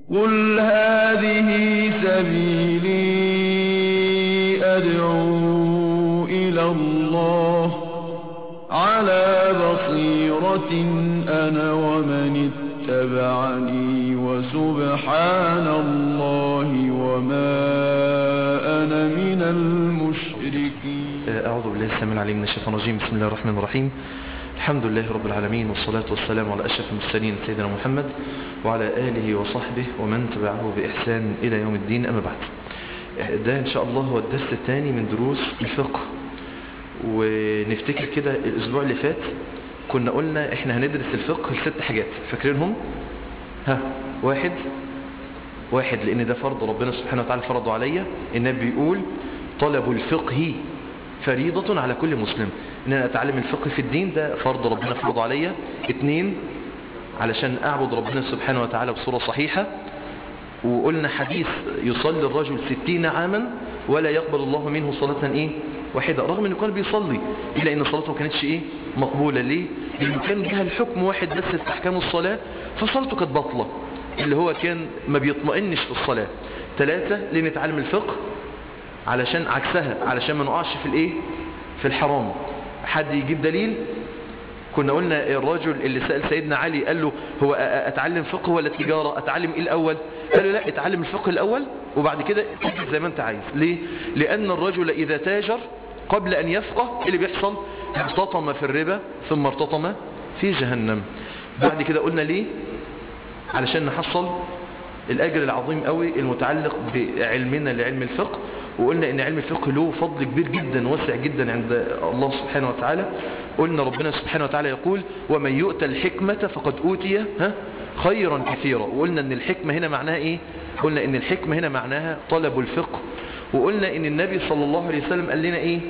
قل هذه سبيلي أدعو إلى الله على بصيرة أنا ومن اتبعني وسبحان الله وما أنا من المشركين أعوذ بالله السلام العليم من الشيطان الرجيم بسم الله الرحمن الرحيم الحمد لله رب العالمين والصلاة والسلام على أشرف المرسلين سيدنا محمد وعلى آله وصحبه ومن تبعه بإحسان إلى يوم الدين أما بعد ده إن شاء الله هو الدرس الثاني من دروس الفقه ونفتكر كده الأسبوع اللي فات كنا قلنا إحنا هندرس الفقه لست حاجات فاكرينهم ها واحد واحد لأن ده فرض ربنا سبحانه وتعالى فرضه عليا النبي بيقول طلب الفقه فريضة على كل مسلم ان انا اتعلم الفقه في الدين ده فرض ربنا فرض عليا اتنين علشان اعبد ربنا سبحانه وتعالى بصورة صحيحة وقلنا حديث يصلي الرجل ستين عاما ولا يقبل الله منه صلاة ايه واحدة رغم انه كان بيصلي الا ان صلاته ما كانتش ايه مقبولة ليه لانه كان بها الحكم واحد بس في احكام الصلاة فصلاته كانت بطلة اللي هو كان ما بيطمئنش في الصلاة ثلاثة لنتعلم الفقه علشان عكسها علشان ما نقعش في الايه في الحرام حد يجيب دليل كنا قلنا الرجل اللي سأل سيدنا علي قال له هو اتعلم فقه ولا تجارة اتعلم ايه الاول قال له لا اتعلم الفقه الاول وبعد كده تجد زي ما انت عايز ليه لان الرجل اذا تاجر قبل ان يفقه اللي بيحصل ارتطم في الربا ثم ارتطم في جهنم بعد كده قلنا ليه علشان نحصل الأجر العظيم قوي المتعلق بعلمنا لعلم الفقه وقلنا ان علم الفقه له فضل كبير جدا واسع جدا عند الله سبحانه وتعالى قلنا ربنا سبحانه وتعالى يقول ومن يؤتى الحكمة فقد أوتي ها خيرا كثيرا وقلنا ان الحكمة هنا معناها ايه قلنا ان الحكمة هنا معناها طلب الفقه وقلنا ان النبي صلى الله عليه وسلم قال لنا ايه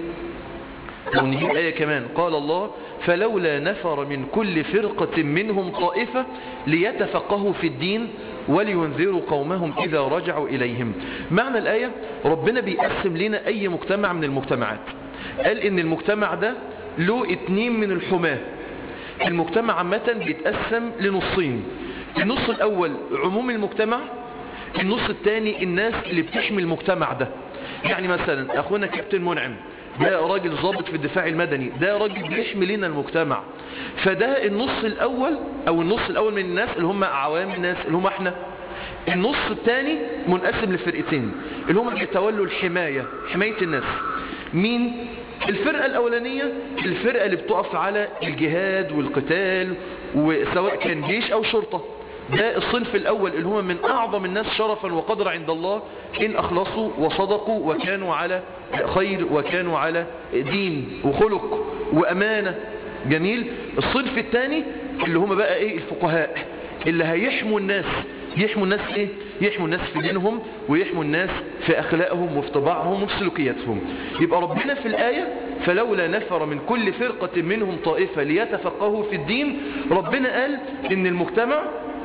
لو نجيب آية كمان قال الله فلولا نفر من كل فرقة منهم طائفة ليتفقهوا في الدين ولينذروا قومهم إذا رجعوا إليهم معنى الآية ربنا بيقسم لنا أي مجتمع من المجتمعات قال إن المجتمع ده له اتنين من الحماة المجتمع عامة بيتقسم لنصين النص الأول عموم المجتمع النص الثاني الناس اللي بتحمي المجتمع ده يعني مثلا أخونا كابتن منعم ده راجل ضابط في الدفاع المدني ده راجل بيحمي لنا المجتمع فده النص الأول أو النص الأول من الناس اللي هم عوام الناس اللي هم احنا النص الثاني منقسم لفرقتين اللي هم بيتولوا الحماية حماية الناس مين الفرقة الأولانية الفرقة اللي بتقف على الجهاد والقتال وسواء كان جيش أو شرطة ده الصنف الأول اللي هم من أعظم الناس شرفا وقدر عند الله إن أخلصوا وصدقوا وكانوا على خير وكانوا على دين وخلق وأمانة جميل الصنف الثاني اللي هم بقى إيه الفقهاء اللي هيحموا الناس يحموا الناس إيه يحموا الناس في دينهم ويحموا الناس في أخلاقهم وفي طباعهم وفي سلوكياتهم يبقى ربنا في الآية فلولا نفر من كل فرقة منهم طائفة ليتفقهوا في الدين ربنا قال إن المجتمع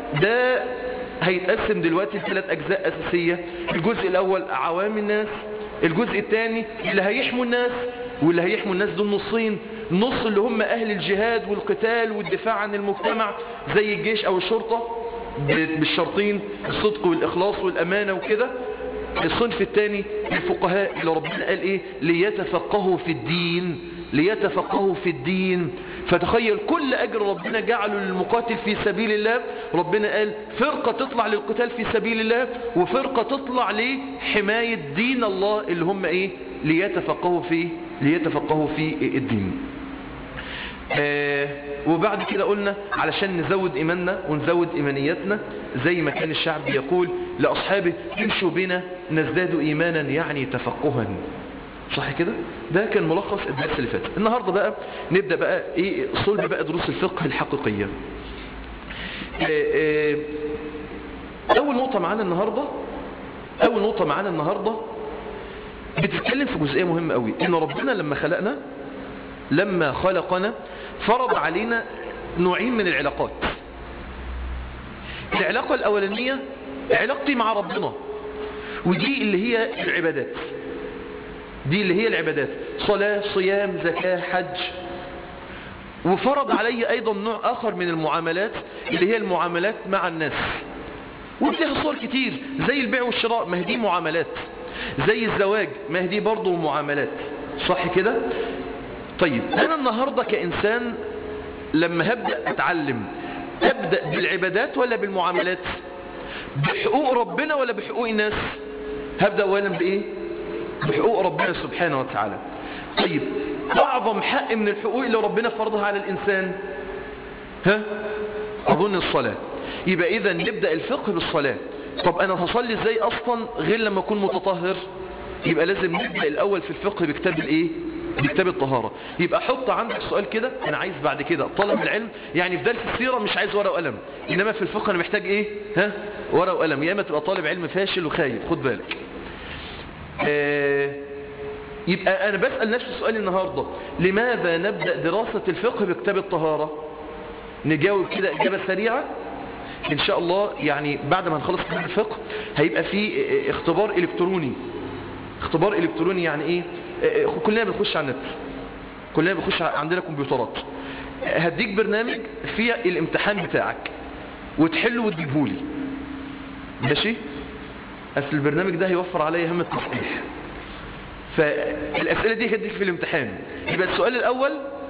ده هيتقسم دلوقتي لثلاث أجزاء أساسية الجزء الأول عوام الناس الجزء الثاني اللي هيحموا الناس واللي هيحموا الناس دول نصين نص اللي هم أهل الجهاد والقتال والدفاع عن المجتمع زي الجيش أو الشرطة بالشرطين الصدق والإخلاص والأمانة وكده الصنف الثاني الفقهاء اللي ربنا قال إيه ليتفقهوا في الدين ليتفقهوا في الدين فتخيل كل أجر ربنا جعله للمقاتل في سبيل الله ربنا قال فرقة تطلع للقتال في سبيل الله وفرقة تطلع لحماية دين الله اللي هم إيه ليتفقهوا في ليتفقهوا في الدين آه وبعد كده قلنا علشان نزود إيماننا ونزود إيمانياتنا زي ما كان الشعب يقول لأصحابه امشوا بنا نزداد إيمانا يعني تفقها صح كده ده كان ملخص الدرس اللي فات النهاردة بقى نبدأ بقى ايه صلب بقى دروس الفقه الحقيقية آه آه اول نقطة معانا النهاردة اول نقطة معانا النهاردة بتتكلم في جزئية مهمة قوي ان ربنا لما خلقنا لما خلقنا فرض علينا نوعين من العلاقات العلاقة الاولانية علاقتي مع ربنا ودي اللي هي العبادات دي اللي هي العبادات صلاة صيام زكاة حج وفرض علي أيضا نوع آخر من المعاملات اللي هي المعاملات مع الناس ولها صور كتير زي البيع والشراء ما هي دي معاملات زي الزواج ما هي دي برضه معاملات صح كده طيب انا النهاردة كإنسان لما هبدأ اتعلم ابدأ بالعبادات ولا بالمعاملات بحقوق ربنا ولا بحقوق الناس هبدأ اولا بايه بحقوق ربنا سبحانه وتعالى طيب اعظم حق من الحقوق اللي ربنا فرضها على الانسان ها اظن الصلاة يبقى اذا نبدأ الفقه بالصلاة طب انا هصلي ازاي اصلا غير لما اكون متطهر يبقى لازم نبدأ الاول في الفقه بكتاب الايه بكتاب الطهارة يبقى حط عندك سؤال كده انا عايز بعد كده طلب العلم يعني في درس السيرة مش عايز ورقة وقلم انما في الفقه انا محتاج ايه ها ورقة وقلم يا اما تبقى طالب علم فاشل وخايف خد بالك آه يبقى انا بسأل نفسي سؤال النهاردة لماذا نبدأ دراسة الفقه بكتاب الطهارة نجاوب كده اجابة سريعة ان شاء الله يعني بعد ما نخلص كتاب الفقه هيبقى في اختبار الكتروني اختبار الكتروني يعني ايه كلنا بنخش على النت كلنا بنخش عندنا كمبيوترات هديك برنامج فيه الامتحان بتاعك وتحله وتجيبه لي ماشي اصل البرنامج ده هيوفر عليا هم التصحيح فالاسئله دي هديك في الامتحان يبقى السؤال الاول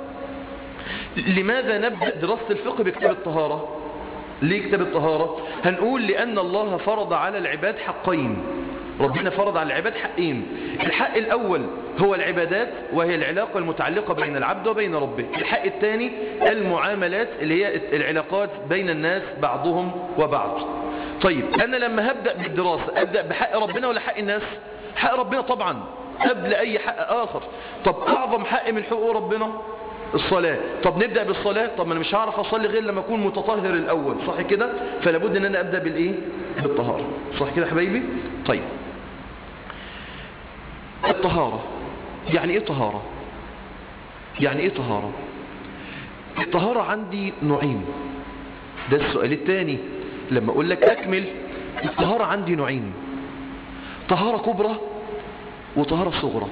لماذا نبدا دراسه الفقه بكتاب الطهاره ليه كتاب الطهاره هنقول لان الله فرض على العباد حقين ربنا فرض على العباد حقين الحق الأول هو العبادات وهي العلاقة المتعلقة بين العبد وبين ربه الحق الثاني المعاملات اللي هي العلاقات بين الناس بعضهم وبعض طيب أنا لما هبدأ بالدراسة أبدأ بحق ربنا ولا حق الناس حق ربنا طبعا قبل أي حق آخر طب أعظم حق من حقوق ربنا الصلاة طب نبدأ بالصلاة طب أنا مش هعرف أصلي غير لما أكون متطهر الأول صح كده فلابد أن أنا أبدأ بالإيه بالطهارة صح كده حبايبي طيب الطهارة يعني ايه طهارة يعني ايه طهارة الطهارة عندي نوعين ده السؤال الثاني لما اقول لك اكمل الطهارة عندي نوعين طهارة كبرى وطهارة صغرى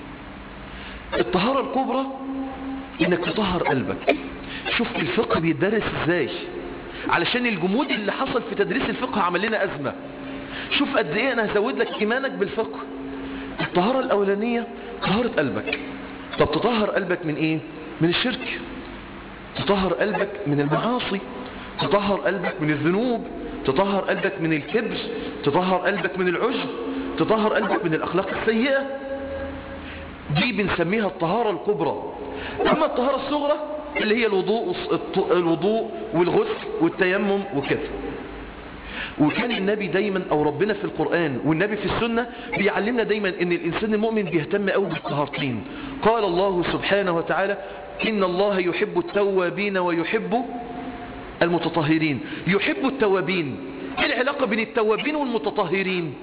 الطهارة الكبرى انك تطهر قلبك شوف الفقه بيدرس ازاي علشان الجمود اللي حصل في تدريس الفقه عمل لنا ازمة شوف قد ايه انا هزود لك ايمانك بالفقه الطهارة الأولانية طهارة قلبك طب تطهر قلبك من إيه؟ من الشرك تطهر قلبك من المعاصي تطهر قلبك من الذنوب تطهر قلبك من الكبر تطهر قلبك من العجب تطهر قلبك من الأخلاق السيئة دي بنسميها الطهارة الكبرى أما الطهارة الصغرى اللي هي الوضوء, الوضوء والغسل والتيمم وكذا وكان النبي دايما او ربنا في القرآن والنبي في السنة بيعلمنا دايما ان الانسان المؤمن بيهتم قوي بالطهارتين قال الله سبحانه وتعالى ان الله يحب التوابين ويحب المتطهرين يحب التوابين ايه العلاقة بين التوابين والمتطهرين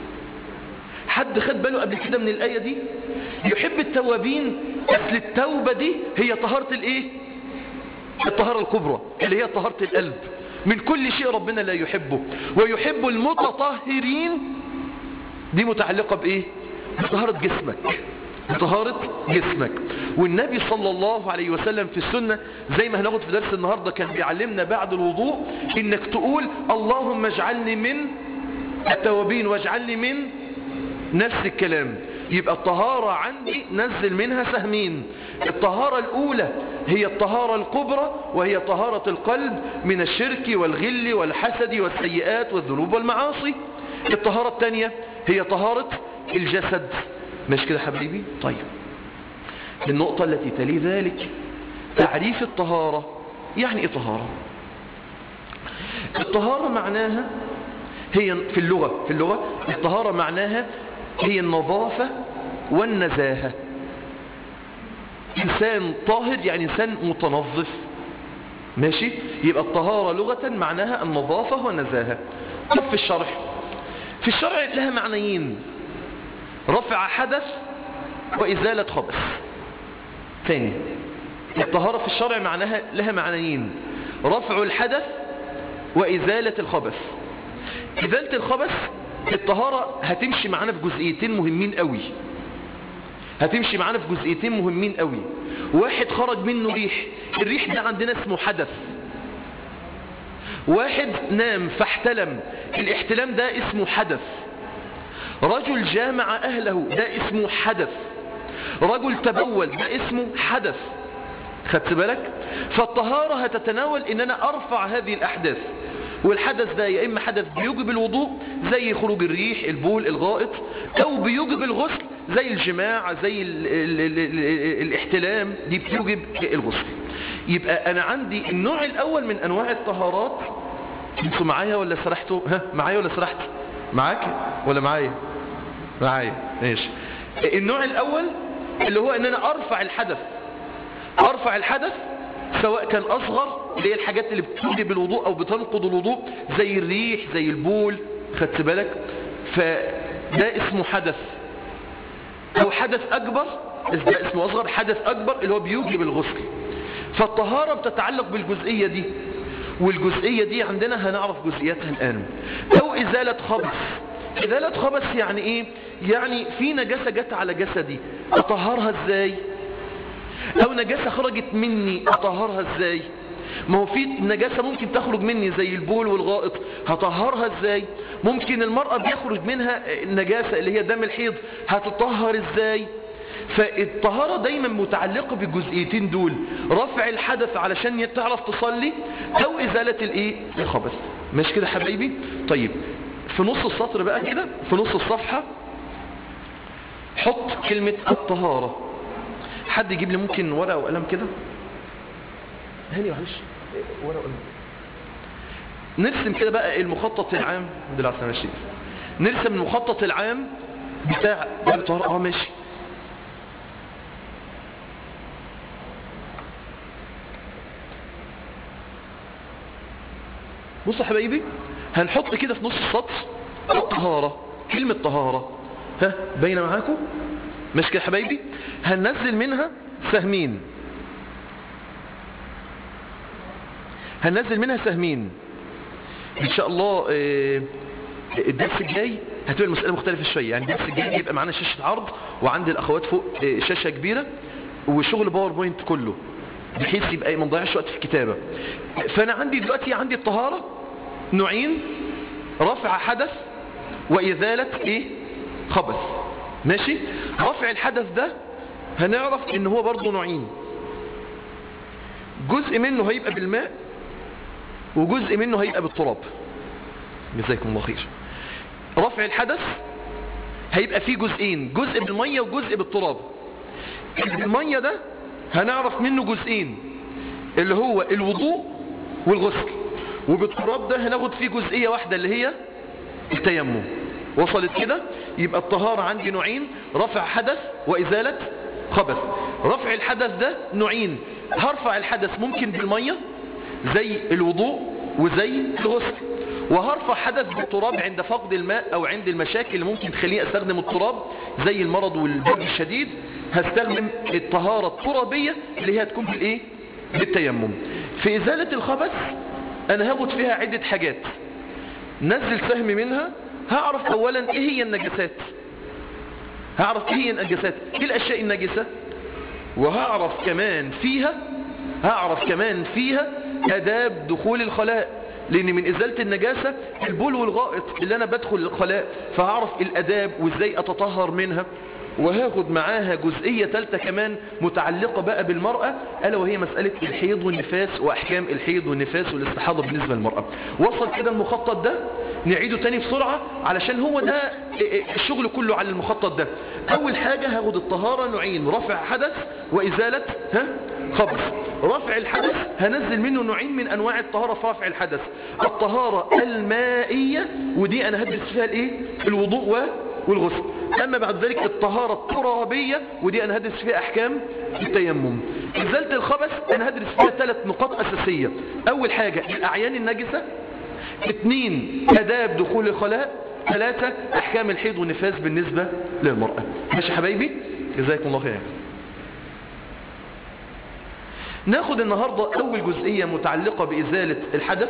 حد خد باله قبل كده من الآية دي يحب التوابين اصل التوبة دي هي طهارة الايه الطهارة الكبرى اللي هي طهارة القلب من كل شيء ربنا لا يحبه ويحب المتطهرين دي متعلقة بإيه بطهارة جسمك بطهارة جسمك والنبي صلى الله عليه وسلم في السنة زي ما هناخد في درس النهاردة كان بيعلمنا بعد الوضوء انك تقول اللهم اجعلني من التوابين واجعلني من نفس الكلام يبقى الطهارة عندي نزل منها سهمين الطهارة الأولى هي الطهارة الكبرى وهي طهارة القلب من الشرك والغل والحسد والسيئات والذنوب والمعاصي الطهارة الثانية هي طهارة الجسد مش كده حبيبي طيب النقطة التي تلي ذلك تعريف الطهارة يعني ايه طهارة الطهارة معناها هي في اللغة في اللغة الطهارة معناها هي النظافة والنزاهة إنسان طاهر يعني إنسان متنظف ماشي يبقى الطهارة لغة معناها النظافة والنزاهة طب في الشرع في الشرع لها معنيين رفع حدث وإزالة خبث ثاني الطهارة في الشرع معناها لها معنيين رفع الحدث وإزالة الخبث إزالة الخبث الطهارة هتمشي معانا في جزئيتين مهمين قوي هتمشي معانا في جزئيتين مهمين قوي واحد خرج منه ريح الريح ده عندنا اسمه حدث واحد نام فاحتلم الاحتلام ده اسمه حدث رجل جامع أهله ده اسمه حدث رجل تبول ده اسمه حدث خدت بالك فالطهارة هتتناول ان انا ارفع هذه الاحداث والحدث ده يا اما حدث بيوجب الوضوء زي خروج الريح البول الغائط او بيوجب الغسل زي الجماع زي ال ال ال ال الاحتلام دي بتوجب الغسل يبقى انا عندي النوع الاول من انواع الطهارات انتوا معايا ولا سرحتوا ها معايا ولا سرحت معاك ولا معايا معايا ماشي النوع الاول اللي هو ان انا ارفع الحدث ارفع الحدث سواء كان اصغر اللي هي الحاجات اللي بتوجب الوضوء او بتنقض الوضوء زي الريح زي البول خدت بالك فده اسمه حدث او حدث اكبر ده اسمه اصغر حدث اكبر اللي هو بيوجب الغسل فالطهارة بتتعلق بالجزئية دي والجزئية دي عندنا هنعرف جزئياتها الآن أو إزالة خبث إزالة خبث يعني إيه؟ يعني في نجاسة جت على جسدي أطهرها إزاي؟ أو نجاسة خرجت مني أطهرها إزاي؟ ما هو في نجاسة ممكن تخرج مني زي البول والغائط هطهرها ازاي ممكن المرأة بيخرج منها النجاسة اللي هي دم الحيض هتطهر ازاي فالطهارة دايما متعلقة بالجزئيتين دول رفع الحدث علشان تعرف تصلي او ازالة الايه الخبث مش كده حبايبي طيب في نص السطر بقى كده في نص الصفحة حط كلمة الطهارة حد يجيب لي ممكن ورقة وقلم كده هاني معلش ورقة وقلم نرسم كده بقى المخطط العام دل على الشيء نرسم المخطط العام بتاع باب الطهارة اه ماشي بصوا يا حبايبي هنحط كده في نص السطر الطهارة كلمة طهارة ها باينه معاكم مش كده يا حبايبي هننزل منها سهمين هننزل منها سهمين ان شاء الله آه، الدرس الجاي هتبقى المسألة مختلفة شوية يعني الدرس الجاي يبقى معانا شاشة عرض وعند الأخوات فوق آه، شاشة كبيرة وشغل باوربوينت كله بحيث يبقى ما نضيعش وقت في الكتابة فأنا عندي دلوقتي عندي الطهارة نوعين رفع حدث وإزالة إيه خبث ماشي رفع الحدث ده هنعرف ان هو برضه نوعين جزء منه هيبقى بالماء وجزء منه هيبقى بالتراب جزاكم الله خير رفع الحدث هيبقى فيه جزئين جزء بالمية وجزء بالتراب المية ده هنعرف منه جزئين اللي هو الوضوء والغسل وبالتراب ده هناخد فيه جزئية واحدة اللي هي التيمم وصلت كده يبقى الطهارة عندي نوعين رفع حدث وإزالة خبث رفع الحدث ده نوعين هرفع الحدث ممكن بالمية زي الوضوء وزي الغسل وهرفع حدث بالتراب عند فقد الماء او عند المشاكل اللي ممكن تخليني استخدم التراب زي المرض والبرد الشديد هستخدم الطهارة الترابية اللي هي هتكون بالايه بالتيمم في ازالة الخبث انا هاخد فيها عدة حاجات نزل سهم منها هعرف اولا ايه هي النجسات هعرف ايه هي النجسات ايه الاشياء النجسة وهعرف كمان فيها هعرف كمان فيها اداب دخول الخلاء لان من ازالة النجاسة البول والغائط اللي انا بدخل الخلاء فهعرف الاداب وازاي اتطهر منها وهاخد معاها جزئية ثالثة كمان متعلقة بقى بالمرأة ألا وهي مسألة الحيض والنفاس وأحكام الحيض والنفاس والاستحاضة بالنسبة للمرأة وصل كده المخطط ده نعيده تاني بسرعة علشان هو ده الشغل كله على المخطط ده أول حاجة هاخد الطهارة نوعين رفع حدث وإزالة ها خبث رفع الحدث هنزل منه نوعين من أنواع الطهارة في رفع الحدث الطهارة المائية ودي أنا هدرس فيها الإيه الوضوء والغسل أما بعد ذلك الطهارة الترابية ودي أنا هدرس فيها أحكام التيمم إزالة الخبث أنا هدرس فيها ثلاث نقاط أساسية أول حاجة الأعيان النجسة اثنين أداب دخول الخلاء ثلاثة أحكام الحيض والنفاس بالنسبة للمرأة ماشي حبايبي جزاكم الله خير ناخد النهاردة أول جزئية متعلقة بإزالة الحدث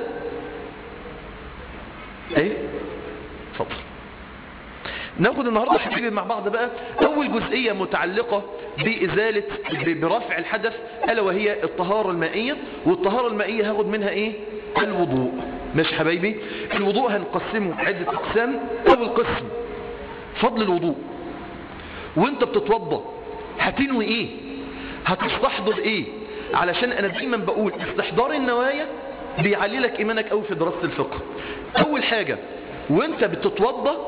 ايه اتفضل ناخد النهاردة حبيبي مع بعض بقى أول جزئية متعلقة بإزالة برفع الحدث ألا وهي الطهارة المائية والطهارة المائية هاخد منها إيه الوضوء ماشي حبايبي الوضوء هنقسمه عدة اقسام اول قسم فضل الوضوء وانت بتتوضى هتنوي ايه هتستحضر ايه علشان انا دايما بقول استحضار النوايا بيعلي لك ايمانك قوي في دراسة الفقه اول حاجة وانت بتتوضى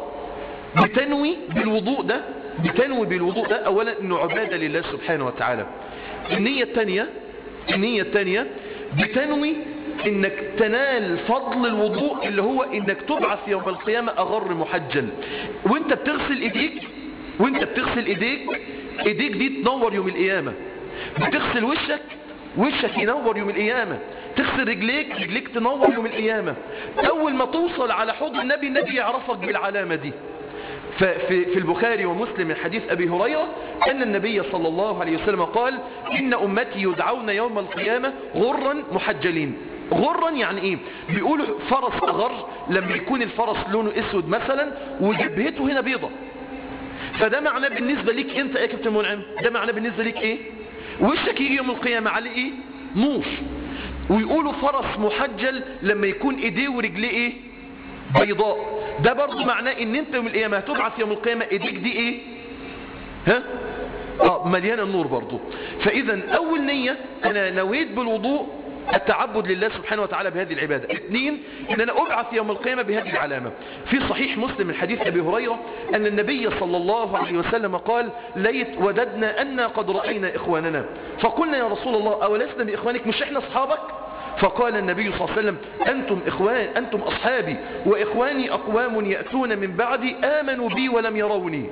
بتنوي بالوضوء ده بتنوي بالوضوء ده اولا انه عبادة لله سبحانه وتعالى النية الثانية النية الثانية بتنوي انك تنال فضل الوضوء اللي هو انك تبعث يوم القيامة اغر محجل وانت بتغسل ايديك وانت بتغسل ايديك ايديك دي تنور يوم القيامة بتغسل وشك وشك ينور يوم القيامة تغسل رجليك رجليك تنور يوم القيامة اول ما توصل على حوض النبي النبي يعرفك بالعلامة دي ففي في البخاري ومسلم من حديث أبي هريرة أن النبي صلى الله عليه وسلم قال إن أمتي يدعون يوم القيامة غرا محجلين غرا يعني ايه بيقولوا فرس غر لما يكون الفرس لونه اسود مثلا وجبهته هنا بيضة فده معناه بالنسبة ليك انت يا كابتن منعم ده معناه بالنسبة ليك ايه وشك يجي يوم القيامة عليه ايه نور ويقولوا فرس محجل لما يكون ايديه ورجليه ايه بيضاء ده برضو معناه ان انت يوم القيامة هتبعث يوم القيامة ايديك دي ايه ها اه مليانة النور برضو فاذا اول نية انا نويت بالوضوء التعبد لله سبحانه وتعالى بهذه العبادة اثنين ان انا ابعث يوم القيامة بهذه العلامة في صحيح مسلم من حديث ابي هريرة ان النبي صلى الله عليه وسلم قال ليت وددنا أن قد رأينا اخواننا فقلنا يا رسول الله اولسنا باخوانك مش احنا اصحابك فقال النبي صلى الله عليه وسلم أنتم, إخوان أنتم أصحابي وإخواني أقوام يأتون من بعدي آمنوا بي ولم يروني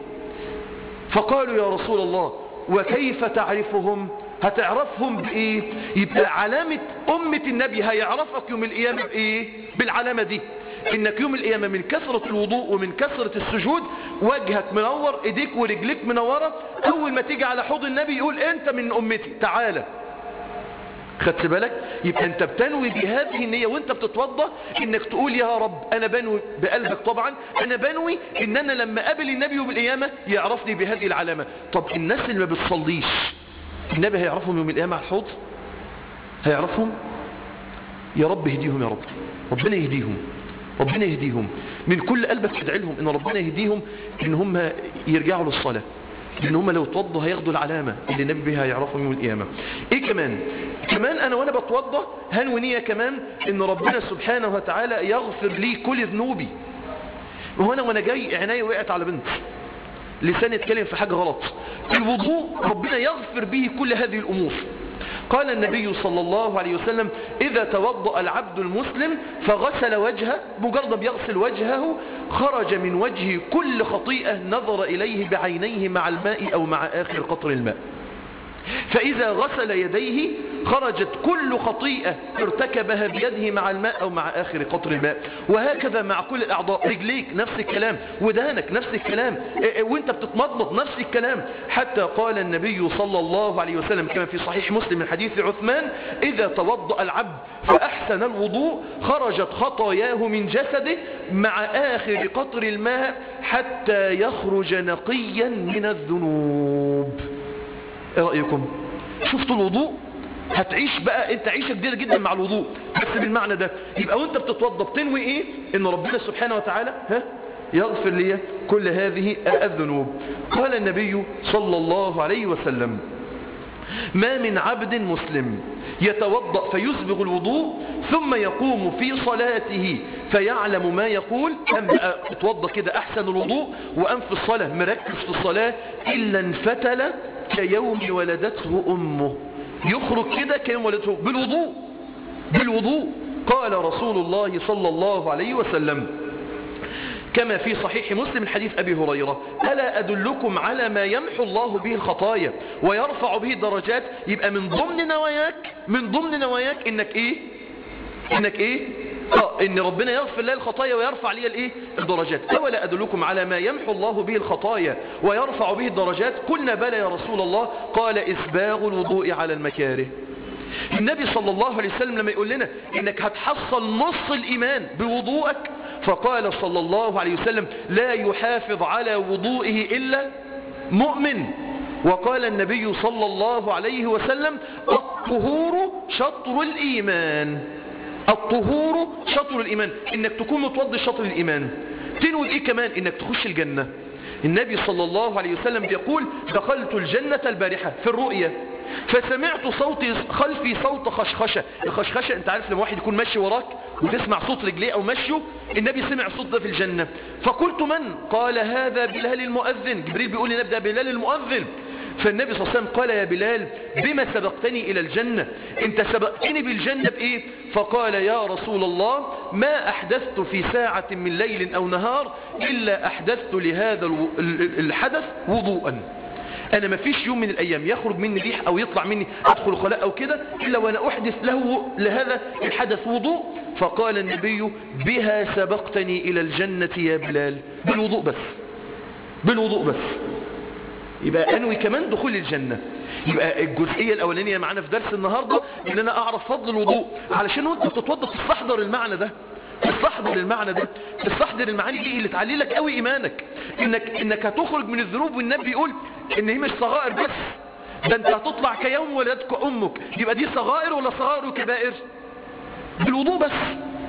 فقالوا يا رسول الله وكيف تعرفهم هتعرفهم بإيه يبقى علامة أمة النبي هيعرفك يوم القيامة بإيه بالعلامة دي إنك يوم القيامة من كثرة الوضوء ومن كثرة السجود وجهك منور إيديك ورجليك منورة أول ما تيجي على حوض النبي يقول أنت من أمتي تعالى خدت بالك يبقى انت بتنوي بهذه النية وانت بتتوضى انك تقول يا رب انا بنوي بقلبك طبعا انا بنوي ان انا لما قابل النبي يوم القيامة يعرفني بهذه العلامة طب الناس اللي ما بتصليش النبي هيعرفهم يوم القيامة على الحوض هيعرفهم يا رب اهديهم يا رب ربنا يهديهم ربنا يهديهم من كل قلبك ادعي لهم ان ربنا يهديهم ان هم يرجعوا للصلاة لان هم لو توضوا هياخدوا العلامة اللي النبي بها هيعرفهم يوم القيامة ايه كمان كمان انا وانا بتوضى هنوي نية كمان ان ربنا سبحانه وتعالى يغفر لي كل ذنوبي وهو انا وانا جاي عناية وقعت على بنت لسان يتكلم في حاجة غلط الوضوء ربنا يغفر به كل هذه الامور قال النبي صلى الله عليه وسلم إذا توضأ العبد المسلم فغسل وجهه مجرد يغسل وجهه خرج من وجهه كل خطيئة نظر إليه بعينيه مع الماء أو مع آخر قطر الماء فإذا غسل يديه خرجت كل خطيئة ارتكبها بيده مع الماء أو مع آخر قطر الماء وهكذا مع كل الأعضاء رجليك نفس الكلام ودانك نفس الكلام وانت بتتمضمض نفس الكلام حتى قال النبي صلى الله عليه وسلم كما في صحيح مسلم من حديث عثمان إذا توضأ العبد فأحسن الوضوء خرجت خطاياه من جسده مع آخر قطر الماء حتى يخرج نقيا من الذنوب ايه رأيكم شفتوا الوضوء هتعيش بقى انت عيشة جديدة جدا مع الوضوء بس بالمعنى ده يبقى وانت بتتوضى بتنوي ايه ان ربنا سبحانه وتعالى ها يغفر لي كل هذه الذنوب قال النبي صلى الله عليه وسلم ما من عبد مسلم يتوضأ فيسبغ الوضوء ثم يقوم في صلاته فيعلم ما يقول أم بقى اتوضى كده أحسن الوضوء وأم في الصلاة مركز في الصلاة إلا انفتل كيوم ولدته أمه يخرج كده كيوم ولدته بالوضوء بالوضوء قال رسول الله صلى الله عليه وسلم كما في صحيح مسلم من حديث أبي هريرة ألا أدلكم على ما يمحو الله به الخطايا ويرفع به الدرجات يبقى من ضمن نواياك من ضمن نواياك إنك إيه إنك إيه آه إن ربنا يغفر لي الخطايا ويرفع لي الإيه الدرجات أولا أدلكم على ما يمحو الله به الخطايا ويرفع به الدرجات قلنا بلى يا رسول الله قال إسباغ الوضوء على المكاره النبي صلى الله عليه وسلم لما يقول لنا إنك هتحصل نص الإيمان بوضوءك فقال صلى الله عليه وسلم لا يحافظ على وضوئه إلا مؤمن وقال النبي صلى الله عليه وسلم الطهور شطر الإيمان الطهور شطر الإيمان إنك تكون متوضي شطر الإيمان تنوي إيه كمان إنك تخش الجنة النبي صلى الله عليه وسلم بيقول دخلت الجنة البارحة في الرؤية فسمعت صوتي خلفي صوت خشخشة الخشخشة انت عارف لما واحد يكون ماشي وراك وتسمع صوت رجليه او مشيه النبي سمع صوت ده في الجنة فقلت من قال هذا بلال المؤذن جبريل بيقول لي نبدأ بلال المؤذن فالنبي صلى الله عليه وسلم قال يا بلال بما سبقتني إلى الجنة انت سبقتني بالجنة بإيه فقال يا رسول الله ما أحدثت في ساعة من ليل أو نهار إلا أحدثت لهذا الحدث وضوءا أنا ما فيش يوم من الأيام يخرج مني ريح أو يطلع مني أدخل خلاء أو كده إلا وأنا أحدث له لهذا الحدث وضوء فقال النبي بها سبقتني إلى الجنة يا بلال بالوضوء بس بالوضوء بس يبقى أنوي كمان دخول الجنة يبقى الجزئية الأولانية معانا في درس النهاردة إن أنا أعرف فضل الوضوء علشان وانت بتتوضى تستحضر المعنى ده تستحضر المعنى ده تستحضر المعاني دي اللي تعلي لك قوي إيمانك إنك, إنك هتخرج من الذنوب والنبي يقول إن هي مش صغائر بس ده أنت هتطلع كيوم ولدتك أمك يبقى دي صغائر ولا صغائر وكبائر بالوضوء بس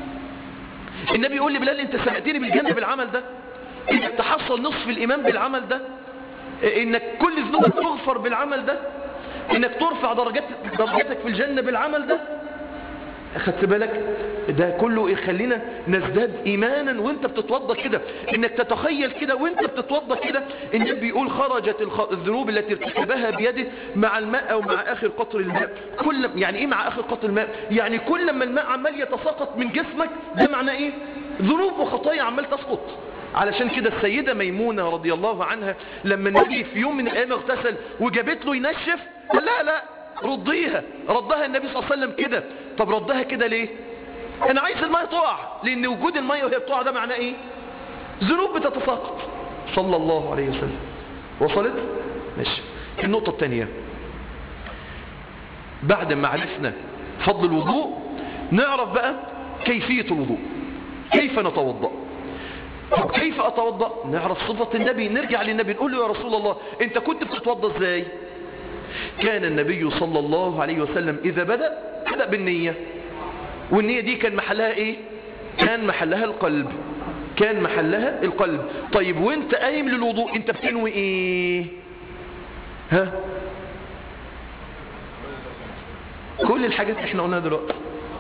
النبي يقول لي بلال أنت سمعتني بالجنة بالعمل ده إنك تحصل نصف الإيمان بالعمل ده انك كل ذنوبك تغفر بالعمل ده انك ترفع درجات درجاتك في الجنة بالعمل ده اخدت بالك ده كله يخلينا نزداد ايمانا وانت بتتوضى كده انك تتخيل كده وانت بتتوضى كده النبي بيقول خرجت الذنوب التي ارتكبها بيده مع الماء او مع اخر قطر الماء كل يعني ايه مع اخر قطر الماء يعني كل ما الماء عمال يتساقط من جسمك ده معناه ايه ذنوب وخطايا عمال تسقط علشان كده السيدة ميمونة رضي الله عنها لما النبي في يوم من الأيام اغتسل وجابت له ينشف لا لا رضيها ردها النبي صلى الله عليه وسلم كده طب ردها كده ليه انا عايز المية تقع لان وجود المية وهي بتقع ده معناه ايه ذنوب بتتساقط صلى الله عليه وسلم وصلت ماشي النقطة الثانية بعد ما عرفنا فضل الوضوء نعرف بقى كيفية الوضوء كيف نتوضأ طب كيف أتوضأ نعرف صفة النبي نرجع للنبي نقول له يا رسول الله انت كنت بتتوضأ ازاي كان النبي صلى الله عليه وسلم إذا بدأ بدأ بالنية والنية دي كان محلها ايه كان محلها القلب كان محلها القلب طيب وانت قايم للوضوء انت بتنوي ايه ها كل الحاجات احنا قلناها دلوقتي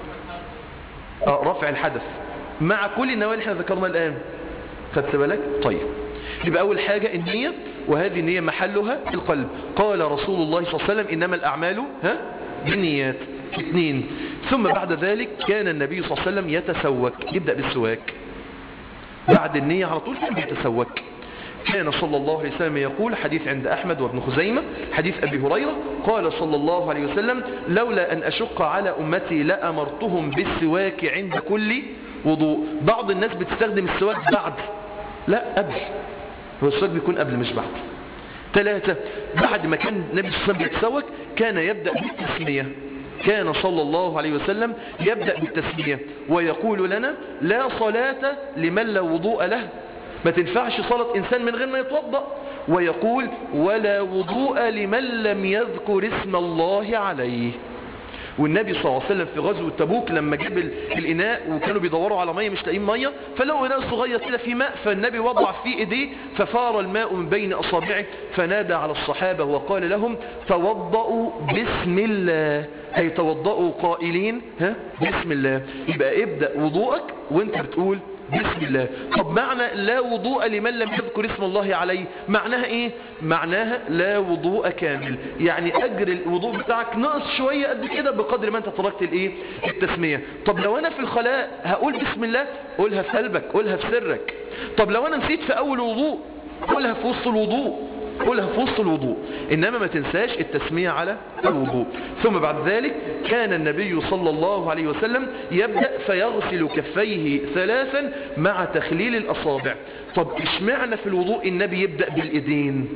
اه رفع الحدث مع كل النوايا اللي احنا ذكرناها الان خدت بالك طيب يبقى أول حاجة النية وهذه النية محلها القلب قال رسول الله صلى الله عليه وسلم إنما الأعمال ها بالنيات اثنين ثم بعد ذلك كان النبي صلى الله عليه وسلم يتسوك يبدأ بالسواك بعد النية على طول كان يتسوك كان صلى الله عليه وسلم يقول حديث عند أحمد وابن خزيمة حديث أبي هريرة قال صلى الله عليه وسلم لولا أن أشق على أمتي لأمرتهم بالسواك عند كل وضوء بعض الناس بتستخدم السواك بعد لا قبل هو السواك بيكون قبل مش بعد ثلاثة بعد ما كان النبي صلى الله عليه وسلم بيتسوك كان يبدأ بالتسمية كان صلى الله عليه وسلم يبدأ بالتسمية ويقول لنا لا صلاة لمن لا وضوء له ما تنفعش صلاة إنسان من غير ما يتوضأ ويقول ولا وضوء لمن لم يذكر اسم الله عليه والنبي صلى الله عليه وسلم في غزوة تبوك لما جاب الإناء وكانوا بيدوروا على مية مش لاقيين مية فلقوا إناء صغير كده في ماء فالنبي وضع فيه إيديه ففار الماء من بين أصابعه فنادى على الصحابة وقال لهم توضأوا بسم الله هيتوضأوا قائلين ها بسم الله يبقى ابدأ وضوءك وانت بتقول بسم الله طب معنى لا وضوء لمن لم يذكر اسم الله عليه معناها ايه معناها لا وضوء كامل يعني اجر الوضوء بتاعك ناقص شوية قد كده بقدر ما انت تركت الايه التسمية طب لو انا في الخلاء هقول بسم الله قولها في قلبك قولها في سرك طب لو انا نسيت في اول وضوء قولها في وسط الوضوء قولها في وسط الوضوء إنما ما تنساش التسمية على الوضوء ثم بعد ذلك كان النبي صلى الله عليه وسلم يبدأ فيغسل كفيه ثلاثا مع تخليل الأصابع طب اشمعنى في الوضوء النبي يبدأ بالإيدين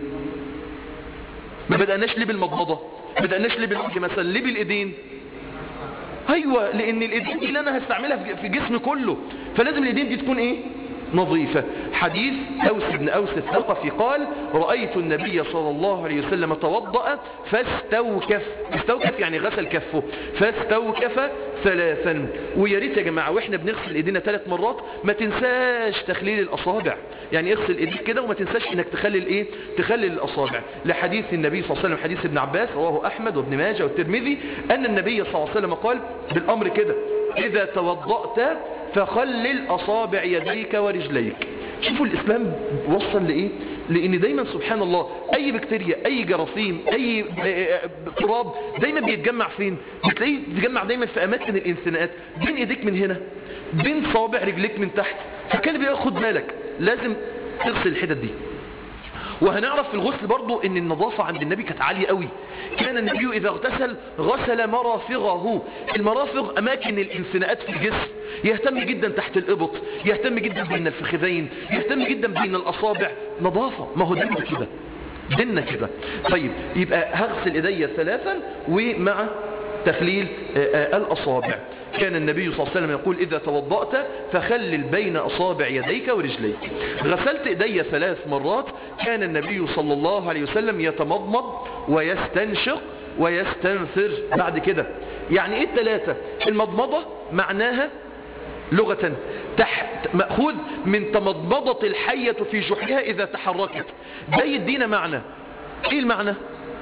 ما بدأناش ليه بالمضمضة ما بدأناش ليه بالوجه مثلا ليه بالإيدين ايوه لان الايدين دي اللي انا هستعملها في جسمي كله فلازم الايدين دي تكون ايه نظيفة حديث أوس بن أوس الثقفي قال رأيت النبي صلى الله عليه وسلم توضأ فاستوكف استوكف يعني غسل كفه فاستوكف ثلاثا ويا ريت يا جماعة واحنا بنغسل ايدينا ثلاث مرات ما تنساش تخليل الاصابع يعني اغسل ايديك كده وما تنساش انك تخلل ايه تخلل الاصابع لحديث النبي صلى الله عليه وسلم حديث ابن عباس رواه احمد وابن ماجه والترمذي ان النبي صلى الله عليه وسلم قال بالامر كده اذا توضأت فخلل اصابع يديك ورجليك شوفوا الاسلام وصل لايه لان دايما سبحان الله اي بكتيريا اي جراثيم اي تراب دايما بيتجمع فين بتلاقيه بيتجمع دايما في اماكن الانثناءات بين ايديك من هنا بين صوابع رجليك من تحت فكان بياخد بالك لازم تغسل الحتت دي وهنعرف في الغسل برضو ان النظافة عند النبي كانت عالية قوي كان النبي اذا اغتسل غسل مرافغه المرافغ اماكن الانثناءات في الجسم يهتم جدا تحت الابط يهتم جدا بين الفخذين يهتم جدا بين الاصابع نظافة ما هو ديننا كده ديننا كده طيب يبقى هغسل ايديا ثلاثا ومع تخليل الأصابع كان النبي صلى الله عليه وسلم يقول إذا توضأت فخلل بين أصابع يديك ورجليك غسلت إيدي ثلاث مرات كان النبي صلى الله عليه وسلم يتمضمض ويستنشق ويستنثر بعد كده يعني إيه الثلاثة المضمضة معناها لغة تحت مأخوذ من تمضمضة الحية في جحرها إذا تحركت ده يدينا معنى إيه المعنى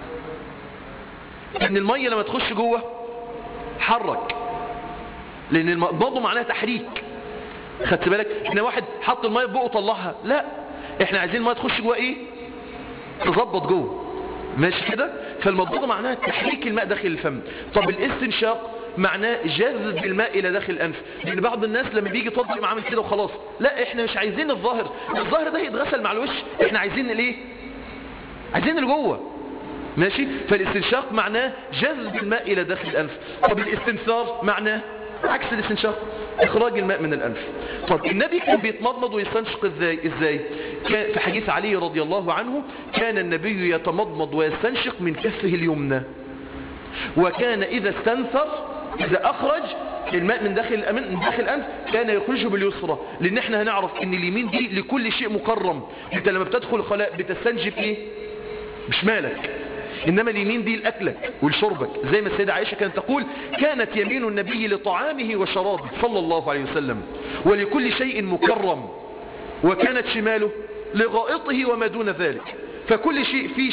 ان المية لما تخش جوه حرك لان المضمضه معناها تحريك خدت بالك ان واحد حط المية في بقه وطلعها لا احنا عايزين المية تخش جوه ايه تظبط جوه ماشي كده فالمضمضه معناها تحريك الماء داخل الفم طب الاستنشاق معناه جذب الماء الى داخل الانف لان بعض الناس لما بيجي يطبق عامل كده وخلاص لا احنا مش عايزين الظاهر الظاهر ده يتغسل مع الوش احنا عايزين الايه عايزين اللي جوه ماشي فالاستنشاق معناه جذب الماء إلى داخل الأنف طب الاستنثار معناه عكس الاستنشاق إخراج الماء من الأنف طب النبي كان بيتمضمض ويستنشق إزاي إزاي كان في حديث علي رضي الله عنه كان النبي يتمضمض ويستنشق من كفه اليمنى وكان إذا استنثر إذا أخرج الماء من داخل الأمن من داخل الأنف كان يخرجه باليسرى لأن احنا هنعرف ان اليمين دي لكل شيء مكرم انت لما بتدخل الخلاء بتستنجب ايه بشمالك إنما اليمين دي لأكلك ولشربك زي ما السيدة عائشة كانت تقول كانت يمين النبي لطعامه وشرابه صلى الله عليه وسلم ولكل شيء مكرم وكانت شماله لغائطه وما دون ذلك فكل شيء فيه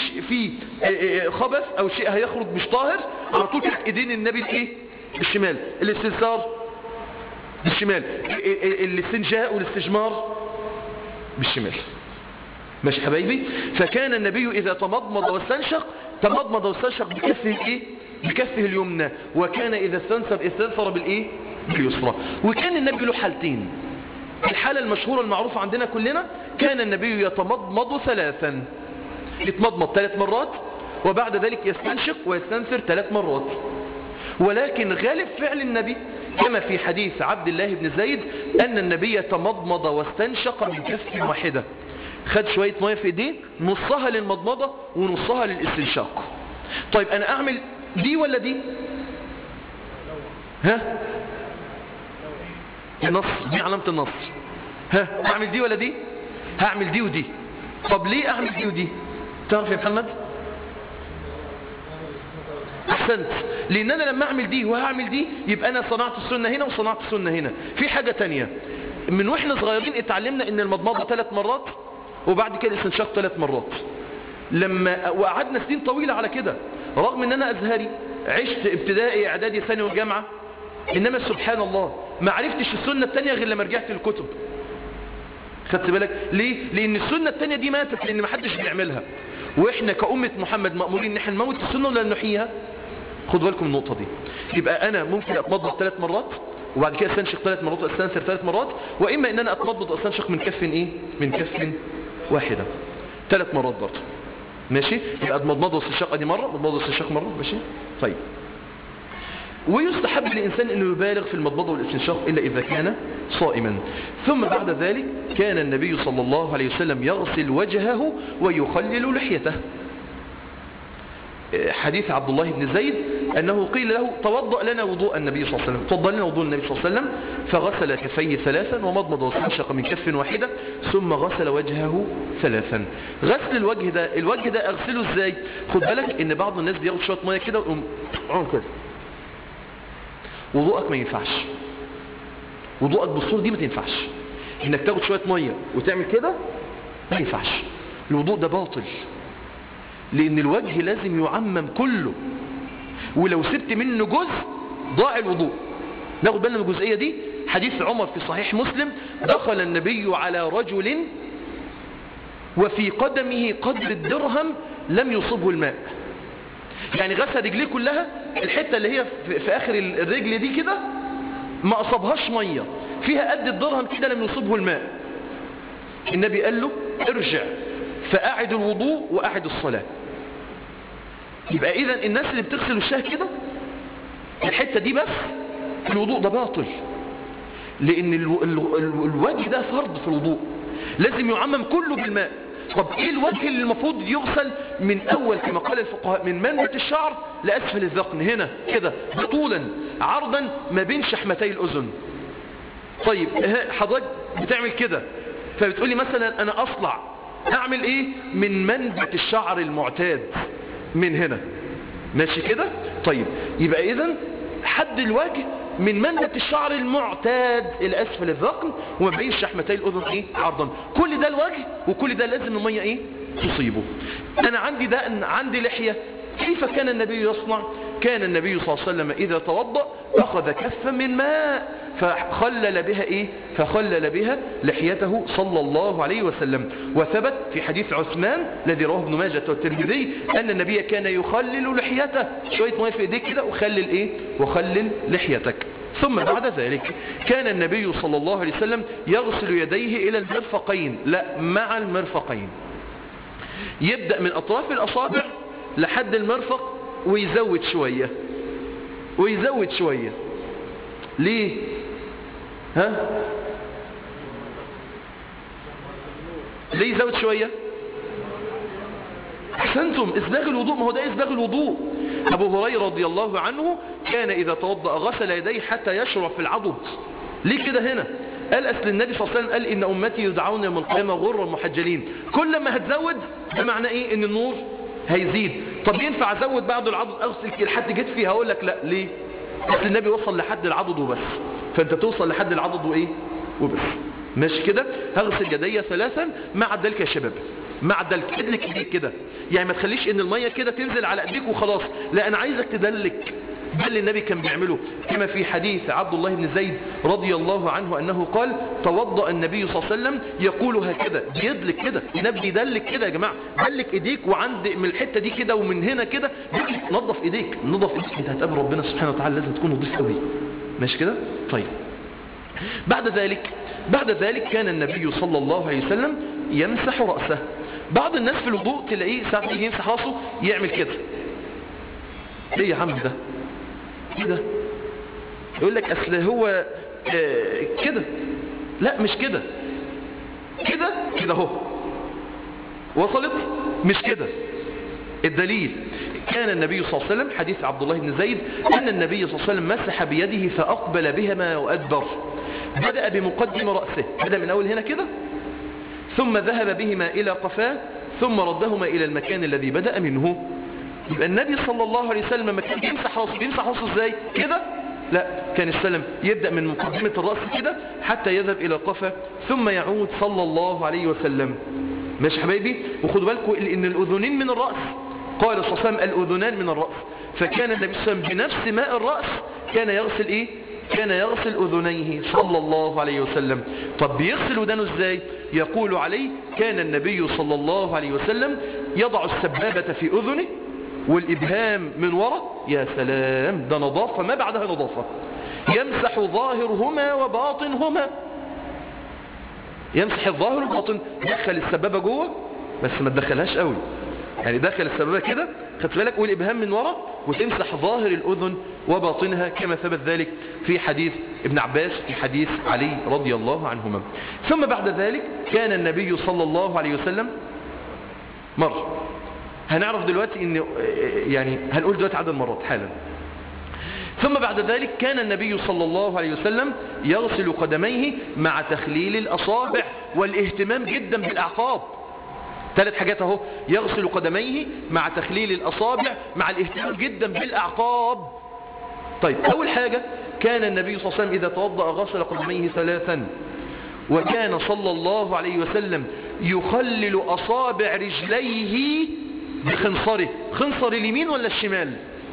في خبث أو شيء هيخرج مش طاهر على طول تحت إيدين النبي الإيه؟ بالشمال الاستنثار بالشمال الاستنجاء والاستجمار بالشمال ماشي حبايبي فكان النبي إذا تمضمض واستنشق تمضمض واستنشق بكفه الايه بكفه اليمنى وكان إذا استنثر استنثر بالايه باليسرى وكان النبي له حالتين الحالة المشهورة المعروفة عندنا كلنا كان النبي يتمضمض ثلاثا يتمضمض ثلاث مرات وبعد ذلك يستنشق ويستنثر ثلاث مرات ولكن غالب فعل النبي كما في حديث عبد الله بن زيد أن النبي تمضمض واستنشق من كف واحدة خد شوية مية في ايديه نصها للمضمضة ونصها للاستنشاق طيب انا اعمل دي ولا دي ها النص دي علامة النص ها اعمل دي ولا دي هعمل دي ودي طب ليه اعمل دي ودي تعرف يا محمد احسنت لان انا لما اعمل دي وهعمل دي يبقى انا صنعت السنة هنا وصنعت السنة هنا في حاجة تانية من واحنا صغيرين اتعلمنا ان المضمضة ثلاث مرات وبعد كده الاستنشاق ثلاث مرات لما وقعدنا سنين طويلة على كده رغم ان انا ازهري عشت ابتدائي اعدادي ثانوي وجامعة انما سبحان الله ما عرفتش السنة التانية غير لما رجعت الكتب خدت بالك ليه لان السنة التانية دي ماتت لان ما حدش بيعملها واحنا كأمة محمد مأمورين ان احنا نموت السنة ولا نحييها خدوا بالكم النقطة دي يبقى انا ممكن اتمضض ثلاث مرات وبعد كده استنشق ثلاث مرات واستنثر ثلاث مرات واما ان انا اتمضض واستنشق من كف ايه من كف واحدة ثلاث مرات برضه ماشي يبقى مضمض واستنشاق دي مرة مضمض واستنشاق مرة ماشي طيب ويستحب للإنسان أنه يبالغ في المضمضة والاستنشاق إلا إذا كان صائما ثم بعد ذلك كان النبي صلى الله عليه وسلم يغسل وجهه ويخلل لحيته حديث عبد الله بن زيد أنه قيل له توضأ لنا وضوء النبي صلى الله عليه وسلم توضأ لنا وضوء النبي صلى الله عليه وسلم فغسل كفيه ثلاثا ومضمض واستنشق من كف واحدة ثم غسل وجهه ثلاثا غسل الوجه ده الوجه ده أغسله إزاي خد بالك إن بعض الناس بياخد شوية مية كده ويقوم عم كده وضوءك ما ينفعش وضوءك بالصورة دي ما تنفعش انك تاخد شوية مية وتعمل كده ما ينفعش الوضوء ده باطل لان الوجه لازم يعمم كله ولو سبت منه جزء ضاع الوضوء ناخد بالنا من الجزئية دي حديث عمر في صحيح مسلم دخل النبي على رجل وفي قدمه قدر الدرهم لم يصبه الماء يعني غسل رجليه كلها الحتة اللي هي في, في آخر الرجل دي كده ما أصابهاش مية فيها قد الدرهم كده لم يصبه الماء النبي قال له ارجع فأعد الوضوء وأعد الصلاة يبقى إذا الناس اللي بتغسل وشها كده الحتة دي بس الوضوء ده باطل لأن الو... الو... الوجه ده فرض في الوضوء لازم يعمم كله بالماء طب ايه الوجه اللي المفروض يغسل من اول كما قال الفقهاء من منبت الشعر لاسفل الذقن هنا كده طولا عرضا ما بين شحمتي الاذن طيب حضرتك بتعمل كده فبتقولي مثلا انا اصلع اعمل ايه من منبت الشعر المعتاد من هنا ماشي كده طيب يبقى اذا حد الوجه من منبت الشعر المعتاد الى اسفل الذقن وما بين شحمتي الاذن ايه عرضا كل ده الوجه وكل ده لازم الميه ايه تصيبه انا عندي دقن عندي لحيه كيف كان النبي يصنع كان النبي صلى الله عليه وسلم اذا توضا اخذ كفا من ماء فخلل بها ايه فخلل بها لحيته صلى الله عليه وسلم وثبت في حديث عثمان الذي رواه ابن ماجه والترمذي ان النبي كان يخلل لحيته شويه ميه في ايديك كده وخلل ايه وخلل لحيتك ثم بعد ذلك كان النبي صلى الله عليه وسلم يغسل يديه الى المرفقين لا مع المرفقين يبدأ من اطراف الاصابع لحد المرفق ويزود شوية ويزود شوية ليه ها ليه يزود شوية احسنتم اسباغ الوضوء ما هو ده اسباغ الوضوء ابو هريرة رضي الله عنه كان اذا توضأ غسل يديه حتى يشرع في العضد ليه كده هنا قال أصل النبي صلى الله عليه وسلم قال إن أمتي يدعون يوم القيامة غرا محجلين كل ما هتزود بمعنى إيه إن النور هيزيد طب ينفع أزود بعد العضد أغسل لحد جيت فيها هقول لك لا ليه أصل النبي وصل لحد العضد وبس فأنت توصل لحد العضد وإيه وبس ماشي كده هغسل يدي ثلاثا مع الدلك يا شباب مع الدلك ادلك ايديك كده يعني ما تخليش ان المية كده تنزل على ايديك وخلاص لا انا عايزك تدلك ده اللي النبي كان بيعمله كما في حديث عبد الله بن زيد رضي الله عنه أنه قال توضأ النبي صلى الله عليه وسلم يقول هكذا بيدلك كده النبي يدلك كده يا جماعة دلك ايديك وعند من الحتة دي كده ومن هنا كده نظف ايديك نظف ايديك انت هتقابل ربنا سبحانه وتعالى لازم تكون نظيف قوي ماشي كده طيب بعد ذلك بعد ذلك كان النبي صلى الله عليه وسلم يمسح رأسه بعض الناس في الوضوء تلاقيه ساعة يجي يمسح راسه يعمل كده ايه يا عم ده كده يقول لك اصل هو آه كده لا مش كده كده كده اهو وصلت مش كده الدليل كان النبي صلى الله عليه وسلم حديث عبد الله بن زيد أن النبي صلى الله عليه وسلم مسح بيده فأقبل بهما وأدبر بدأ بمقدم رأسه بدأ من أول هنا كده ثم ذهب بهما إلى قفاه ثم ردهما إلى المكان الذي بدأ منه يبقى النبي صلى الله عليه وسلم لما كان بيمسح راسه بيمسح راسه ازاي كده لا كان السلام يبدأ من مقدمة الرأس كده حتى يذهب إلى قفا ثم يعود صلى الله عليه وسلم ماشي حبايبي وخدوا بالكم ان الأذنين من الرأس قال صلى الله عليه وسلم الأذنان من الرأس فكان النبي صلى الله عليه وسلم بنفس ماء الرأس كان يغسل ايه كان يغسل أذنيه صلى الله عليه وسلم طب بيغسل ودانه ازاي يقول عليه كان النبي صلى الله عليه وسلم يضع السبابة في أذنه والإبهام من وراء يا سلام ده نظافة ما بعدها نظافة يمسح ظاهرهما وباطنهما يمسح الظاهر والباطن دخل السبابة جوه بس ما تدخلهاش قوي يعني دخل السبابة كده خدت بالك والإبهام من وراء وتمسح ظاهر الأذن وباطنها كما ثبت ذلك في حديث ابن عباس في حديث علي رضي الله عنهما ثم بعد ذلك كان النبي صلى الله عليه وسلم مر هنعرف دلوقتي ان يعني هنقول دلوقتي عدد مرات حالا ثم بعد ذلك كان النبي صلى الله عليه وسلم يغسل قدميه مع تخليل الأصابع والاهتمام جدا بالأعقاب ثلاث حاجات اهو يغسل قدميه مع تخليل الأصابع مع الاهتمام جدا بالأعقاب طيب أول حاجة كان النبي صلى الله عليه وسلم إذا توضأ غسل قدميه ثلاثا وكان صلى الله عليه وسلم يخلل أصابع رجليه بخنصره خنصر اليمين ولا الشمال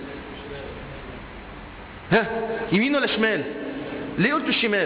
ها يمين ولا شمال ليه قلت الشمال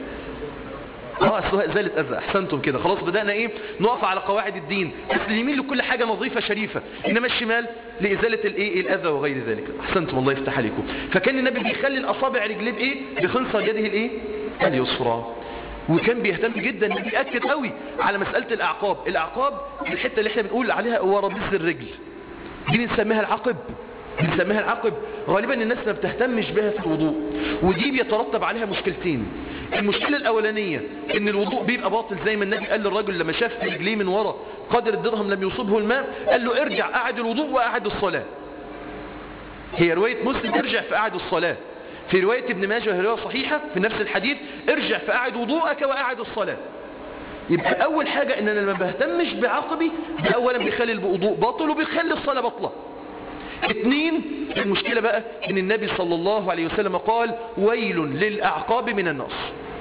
اه زالت اذى احسنتم كده خلاص بدأنا ايه نقف على قواعد الدين بس اليمين لكل حاجة نظيفة شريفة انما الشمال لازالة الايه الاذى وغير ذلك احسنتم الله يفتح عليكم فكان النبي بيخلي الاصابع رجليه بايه بخنصر يده الايه اليسرى وكان بيهتم جدا بيأكد قوي على مسألة الاعقاب الاعقاب الحتة اللي احنا بنقول عليها ورابيز الرجل دي بنسميها العقب بنسميها العقب غالبا الناس ما بتهتمش بها في الوضوء ودي بيترتب عليها مشكلتين المشكلة الأولانية ان الوضوء بيبقى باطل زي ما النبي قال للرجل لما شاف رجليه من ورا قدر الدرهم لم يصبه الماء قال له ارجع قعد الوضوء وقعد الصلاة هي رواية مسلم ارجع في قعد الصلاة في رواية ابن ماجه وهي رواية صحيحة في نفس الحديث ارجع في قعد وضوءك وقعد الصلاة يبقى أول حاجة ان انا لما بهتمش بعقبي ده أولا بيخلي الوضوء باطل وبيخلي الصلاة باطلة اثنين المشكلة بقى ان النبي صلى الله عليه وسلم قال ويل للأعقاب من النار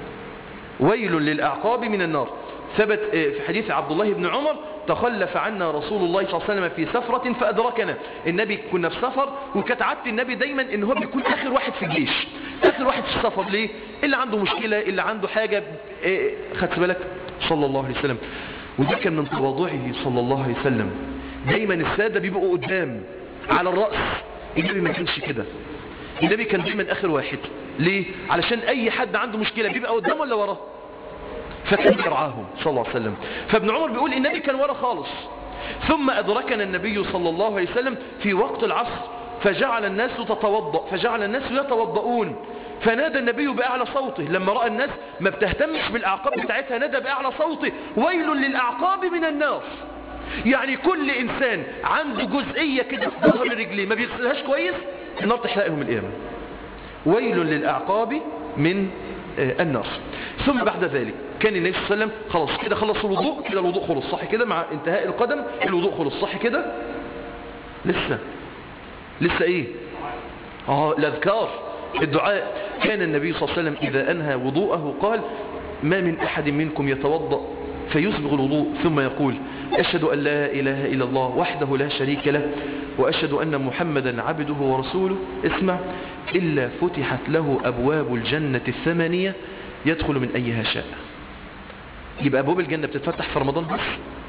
ويل للأعقاب من النار ثبت في حديث عبد الله بن عمر تخلف عنا رسول الله صلى الله عليه وسلم في سفرة فأدركنا النبي كنا في سفر وكانت عادة النبي دايما ان هو بيكون آخر واحد في الجيش آخر واحد في السفر ليه اللي عنده مشكلة اللي عنده حاجة إيه خدت بالك صلى الله عليه وسلم وده كان من تواضعه صلى الله عليه وسلم دايما السادة بيبقوا قدام على الرأس النبي ما كانش كده النبي كان دايما آخر واحد ليه علشان أي حد عنده مشكلة بيبقى قدام ولا وراه فكان يرعاهم صلى الله عليه وسلم فابن عمر بيقول النبي كان ورا خالص ثم أدركنا النبي صلى الله عليه وسلم في وقت العصر فجعل الناس تتوضأ فجعل الناس يتوضؤون فنادى النبي بأعلى صوته لما رأى الناس ما بتهتمش بالأعقاب بتاعتها نادى بأعلى صوته ويل للأعقاب من النار يعني كل إنسان عنده جزئية كده في ظهر رجليه ما بيغسلهاش كويس النار تحرقهم القيامة ويل للأعقاب من النار ثم بعد ذلك كان النبي صلى الله عليه وسلم خلاص كده خلص الوضوء كده الوضوء خلص صح كده مع انتهاء القدم الوضوء خلص صح كده لسه لسه ايه اه الاذكار الدعاء كان النبي صلى الله عليه وسلم اذا انهى وضوءه قال ما من احد منكم يتوضا فيسبغ الوضوء ثم يقول أشهد أن لا إله إلا الله وحده لا شريك له وأشهد أن محمدا عبده ورسوله اسمع إلا فتحت له أبواب الجنة الثمانية يدخل من أيها شاء يبقى أبواب الجنة بتتفتح في رمضان بس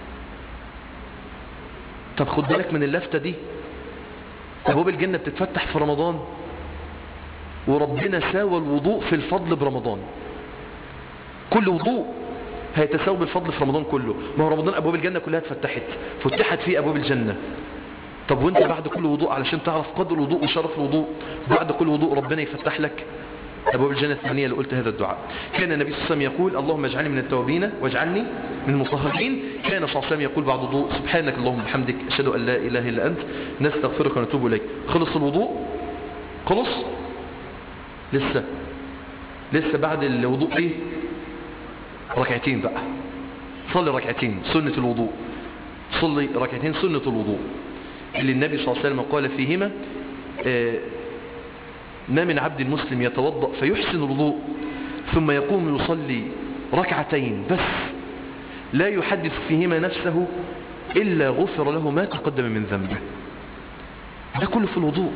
طب خد بالك من اللفتة دي أبواب الجنة بتتفتح في رمضان وربنا ساوى الوضوء في الفضل برمضان كل وضوء هيتساوي بالفضل في رمضان كله ما هو رمضان أبواب الجنة كلها اتفتحت فتحت فيه أبواب الجنة طب وانت بعد كل وضوء علشان تعرف قدر الوضوء وشرف الوضوء بعد كل وضوء ربنا يفتح لك أبواب الجنة الثانية اللي قلت هذا الدعاء كان النبي صلى الله عليه وسلم يقول اللهم اجعلني من التوابين واجعلني من المطهرين كان صلى الله عليه وسلم يقول بعد الوضوء سبحانك اللهم وبحمدك أشهد أن لا إله إلا أنت نستغفرك ونتوب إليك خلص الوضوء خلص لسه لسه بعد الوضوء ايه ركعتين بقى صلي ركعتين سنة الوضوء صلي ركعتين سنة الوضوء اللي النبي صلى الله عليه وسلم قال فيهما آه ما من عبد مسلم يتوضأ فيحسن الوضوء ثم يقوم يصلي ركعتين بس لا يحدث فيهما نفسه إلا غفر له ما تقدم من ذنبه ده كله في الوضوء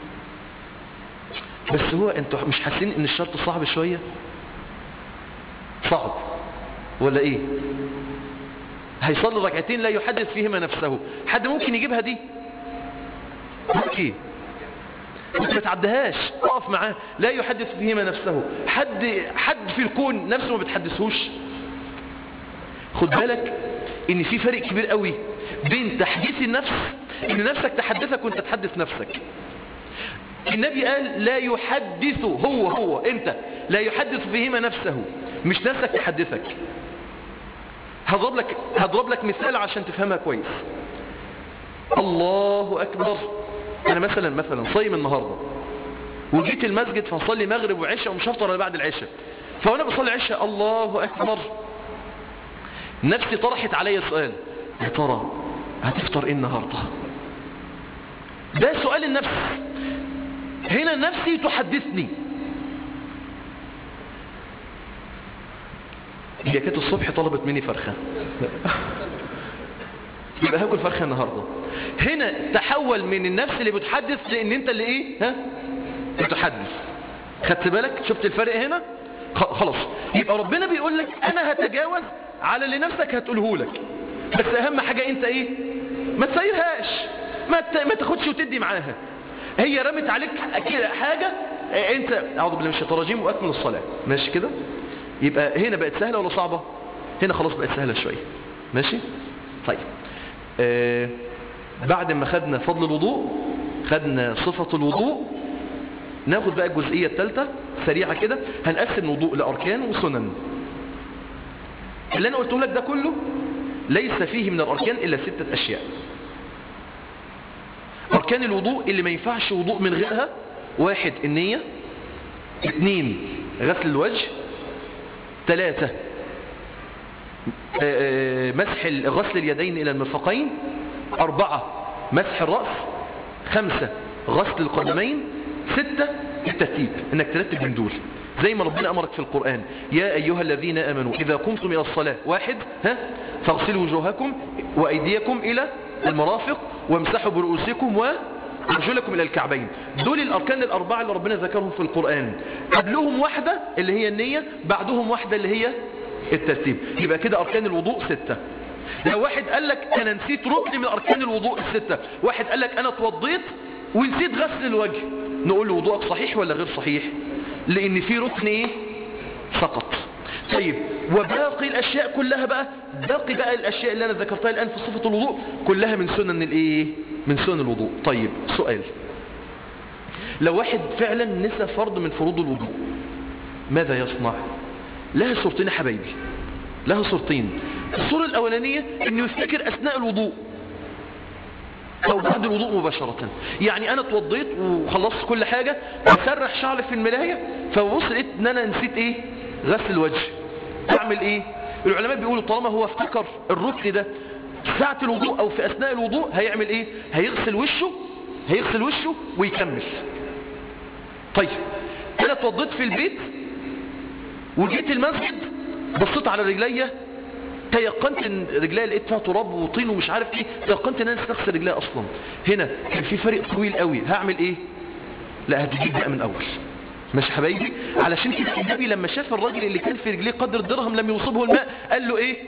بس هو انتوا مش حاسين ان الشرط صعب شوية صعب ولا ايه هيصلي ركعتين لا يحدث فيهما نفسه حد ممكن يجيبها دي ممكن ما تعدهاش اقف معاه لا يحدث فيهما نفسه حد حد في الكون نفسه ما بتحدثهوش خد بالك ان في فرق كبير قوي بين تحديث النفس ان نفسك تحدثك وانت تحدث نفسك النبي قال لا يحدث هو هو انت لا يحدث فيهما نفسه مش نفسك تحدثك هضرب لك هضرب لك مثال عشان تفهمها كويس الله اكبر انا مثلا مثلا صايم النهارده وجيت المسجد فصلي مغرب وعشاء ومش هفطر الا بعد العشاء فوانا بصلي عشاء الله اكبر نفسي طرحت عليا سؤال يا ترى هتفطر ايه النهارده ده سؤال النفس هنا نفسي تحدثني هي كانت الصبح طلبت مني فرخه يبقى هاكل فرخه النهارده هنا تحول من النفس اللي بتحدث لان انت اللي ايه ها بتحدث خدت بالك شفت الفرق هنا خلاص يبقى ربنا بيقول لك انا هتجاوز على اللي نفسك هتقوله لك بس اهم حاجه انت ايه ما تسيرهاش ما ما تاخدش وتدي معاها هي رمت عليك كده حاجه انت اعوذ بالله من الشيطان الرجيم واكمل الصلاه ماشي كده يبقى هنا بقت سهله ولا صعبه هنا خلاص بقت سهله شويه ماشي طيب آه بعد ما خدنا فضل الوضوء خدنا صفة الوضوء ناخد بقى الجزئية الثالثة سريعة كده هنقسم الوضوء لأركان وسنن اللي أنا قلته لك ده كله ليس فيه من الأركان إلا ستة أشياء أركان الوضوء اللي ما ينفعش وضوء من غيرها واحد النية اثنين غسل الوجه ثلاثة مسح غسل اليدين إلى المرفقين أربعة مسح الرأس خمسة غسل القدمين ستة الترتيب انك ترتب من دول زي ما ربنا أمرك في القرآن يا أيها الذين آمنوا إذا قمتم إلى الصلاة واحد ها فاغسلوا وجوهكم وأيديكم إلى المرافق وامسحوا برؤوسكم وارجلكم إلى الكعبين دول الأركان الأربعة اللي ربنا ذكرهم في القرآن قبلهم واحدة اللي هي النية بعدهم واحدة اللي هي الترتيب يبقى كده أركان الوضوء ستة لو واحد قال لك أنا نسيت ركن من أركان الوضوء الستة واحد قال لك أنا اتوضيت ونسيت غسل الوجه نقول له وضوءك صحيح ولا غير صحيح لأن في ركن إيه سقط طيب وباقي الأشياء كلها بقى باقي بقى الأشياء اللي أنا ذكرتها الآن في صفة الوضوء كلها من سنن الإيه من سنن الوضوء طيب سؤال لو واحد فعلا نسى فرض من فروض الوضوء ماذا يصنع لها صورتين يا حبايبي لها صورتين الصورة الأولانية انه يفتكر أثناء الوضوء أو بعد الوضوء مباشرة يعني أنا اتوضيت وخلصت كل حاجة بسرح شعري في الملاية فببص لقيت ان أنا نسيت إيه غسل الوجه أعمل إيه العلماء بيقولوا طالما هو افتكر الركن ده ساعة الوضوء أو في أثناء الوضوء هيعمل إيه هيغسل وشه هيغسل وشه ويكمل طيب أنا اتوضيت في البيت وجيت المسجد بصيت على رجليا تيقنت ان رجليا لقيت فيها تراب وطين ومش عارف ايه تيقنت ان انا استغسل رجليا اصلا هنا كان في فرق طويل قوي هعمل ايه لا هتجيب بقى من اول ماشي حبايبي علشان كده النبي لما شاف الراجل اللي كان في رجليه قدر الدرهم لم يصيبه الماء قال له ايه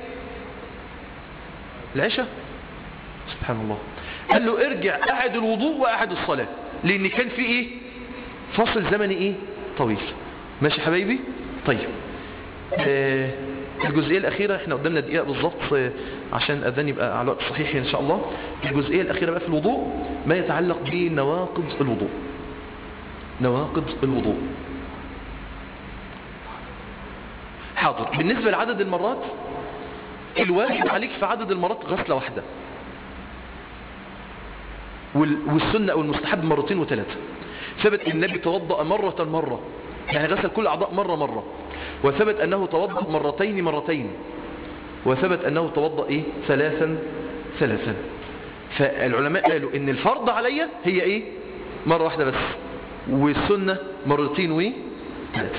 العشاء سبحان الله قال له ارجع اعد الوضوء واعد الصلاة لان كان في ايه فاصل زمني ايه طويل ماشي حبايبي طيب آه الجزئية الأخيرة احنا قدامنا دقيقة بالظبط آه عشان أذان يبقى على وقت صحيح إن شاء الله الجزئية الأخيرة بقى في الوضوء ما يتعلق بنواقض الوضوء نواقض الوضوء حاضر بالنسبة لعدد المرات الواجب عليك في عدد المرات غسلة واحدة والسنة أو المستحب مرتين وثلاثة ثبت النبي توضأ مرة مرة يعني غسل كل أعضاء مرة مرة وثبت أنه توضأ مرتين مرتين وثبت أنه توضأ إيه ثلاثا ثلاثا فالعلماء قالوا إن الفرض عليا هي إيه مرة واحدة بس والسنة مرتين و ثلاثة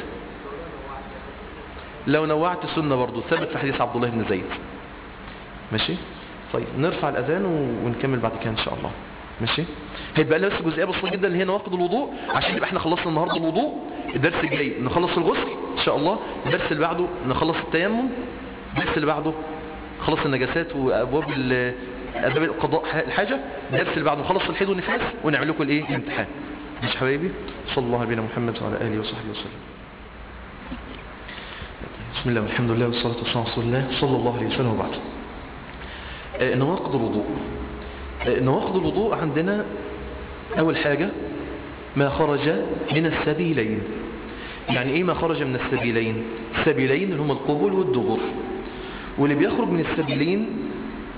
لو نوعت السنة برضو ثبت في حديث عبد الله بن زيد ماشي طيب نرفع الأذان ونكمل بعد كده إن شاء الله ماشي هيبقى لنا بس جزئيه بسيطه جدا اللي هي نواقض الوضوء عشان يبقى احنا خلصنا النهارده الوضوء الدرس الجاي نخلص الغسل ان شاء الله الدرس اللي بعده نخلص التيمم الدرس اللي بعده خلص النجاسات وابواب اداب القضاء الحاجه الدرس اللي بعده نخلص الحيض والنفاس ونعمل لكم الايه الامتحان ماشي حبايبي صلى الله على محمد وعلى اله وصحبه وسلم بسم الله والحمد لله والصلاه والسلام على رسول الله صلى الله عليه وسلم وبعد نواقض الوضوء نواقض الوضوء عندنا أول حاجة ما خرج من السبيلين يعني إيه ما خرج من السبيلين السبيلين اللي هم القبول والدبر واللي بيخرج من السبيلين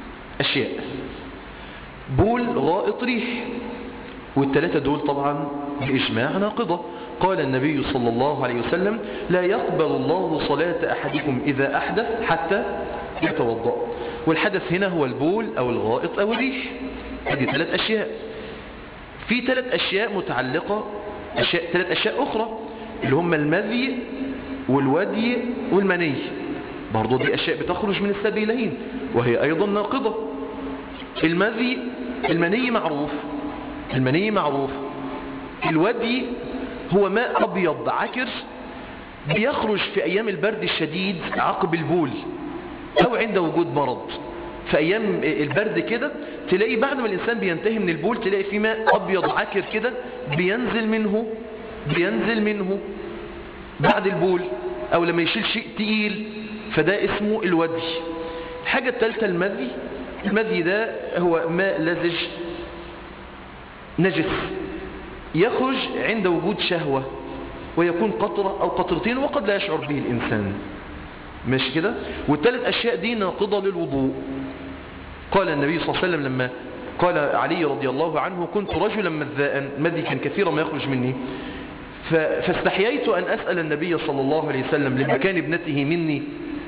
أشياء بول غائط ريح والثلاثة دول طبعا بإجماع ناقضة قال النبي صلى الله عليه وسلم لا يقبل الله صلاة أحدكم إذا أحدث حتى يتوضأ والحدث هنا هو البول أو الغائط أو الريح هذه ثلاث أشياء في ثلاث أشياء متعلقة أشياء ثلاث أشياء أخرى اللي هم المذي والودي والمني برضو دي أشياء بتخرج من السبيلين وهي أيضا ناقضة المذي المني معروف المني معروف الودي هو ماء أبيض عكر بيخرج في أيام البرد الشديد عقب البول أو عند وجود مرض في أيام البرد كده تلاقي بعد ما الإنسان بينتهي من البول تلاقي في ماء أبيض عكر كده بينزل منه بينزل منه بعد البول أو لما يشيل شيء تقيل فده اسمه الودي الحاجة الثالثة المذي المذي ده هو ماء لزج نجس يخرج عند وجود شهوة ويكون قطرة أو قطرتين وقد لا يشعر به الإنسان ماشي كده والثلاث أشياء دي ناقضة للوضوء قال النبي صلى الله عليه وسلم لما قال علي رضي الله عنه كنت رجلا مذاء مذي كان كثيرا ما يخرج مني فاستحييت أن أسأل النبي صلى الله عليه وسلم لمكان ابنته مني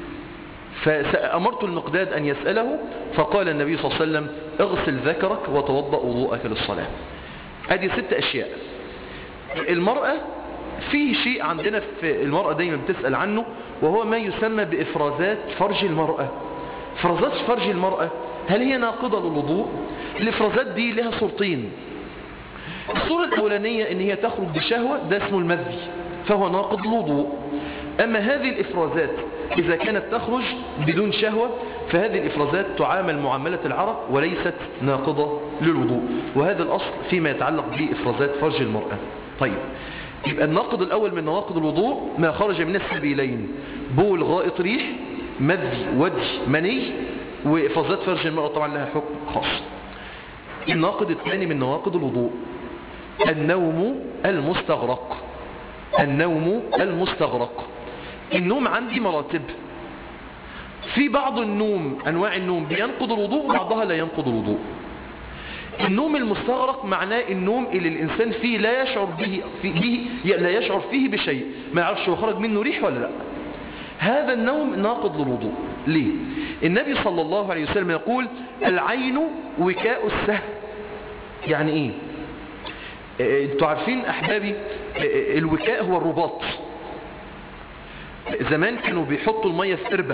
فأمرت المقداد أن يسأله فقال النبي صلى الله عليه وسلم اغسل ذكرك وتوضأ وضوءك للصلاة هذه ست أشياء المرأة فيه شيء عندنا في المرأة دايما بتسأل عنه وهو ما يسمى بإفرازات فرج المرأة إفرازات فرج المرأة هل هي ناقضة للوضوء الإفرازات دي لها صورتين الصورة الأولانية ان هي تخرج بشهوة ده اسمه المذي فهو ناقض الوضوء أما هذه الإفرازات إذا كانت تخرج بدون شهوة فهذه الإفرازات تعامل معاملة العرق وليست ناقضة للوضوء وهذا الأصل فيما يتعلق بإفرازات فرج المرأة طيب يبقى الناقض الأول من نواقض الوضوء ما خرج من السبيلين بول غائط ريح مذي وجه مني وإفرازات فرج المرأة طبعا لها حكم خاص الناقض الثاني من نواقض الوضوء النوم المستغرق النوم المستغرق النوم عندي مراتب في بعض النوم أنواع النوم بينقض الوضوء وبعضها لا ينقض الوضوء النوم المستغرق معناه النوم اللي الإنسان فيه لا يشعر به, به لا يشعر فيه بشيء ما يعرفش هو خرج منه ريح ولا لا هذا النوم ناقض للوضوء ليه النبي صلى الله عليه وسلم يقول العين وكاء السهم يعني ايه انتوا عارفين احبابي الوكاء هو الرباط زمان كانوا بيحطوا المية في قربة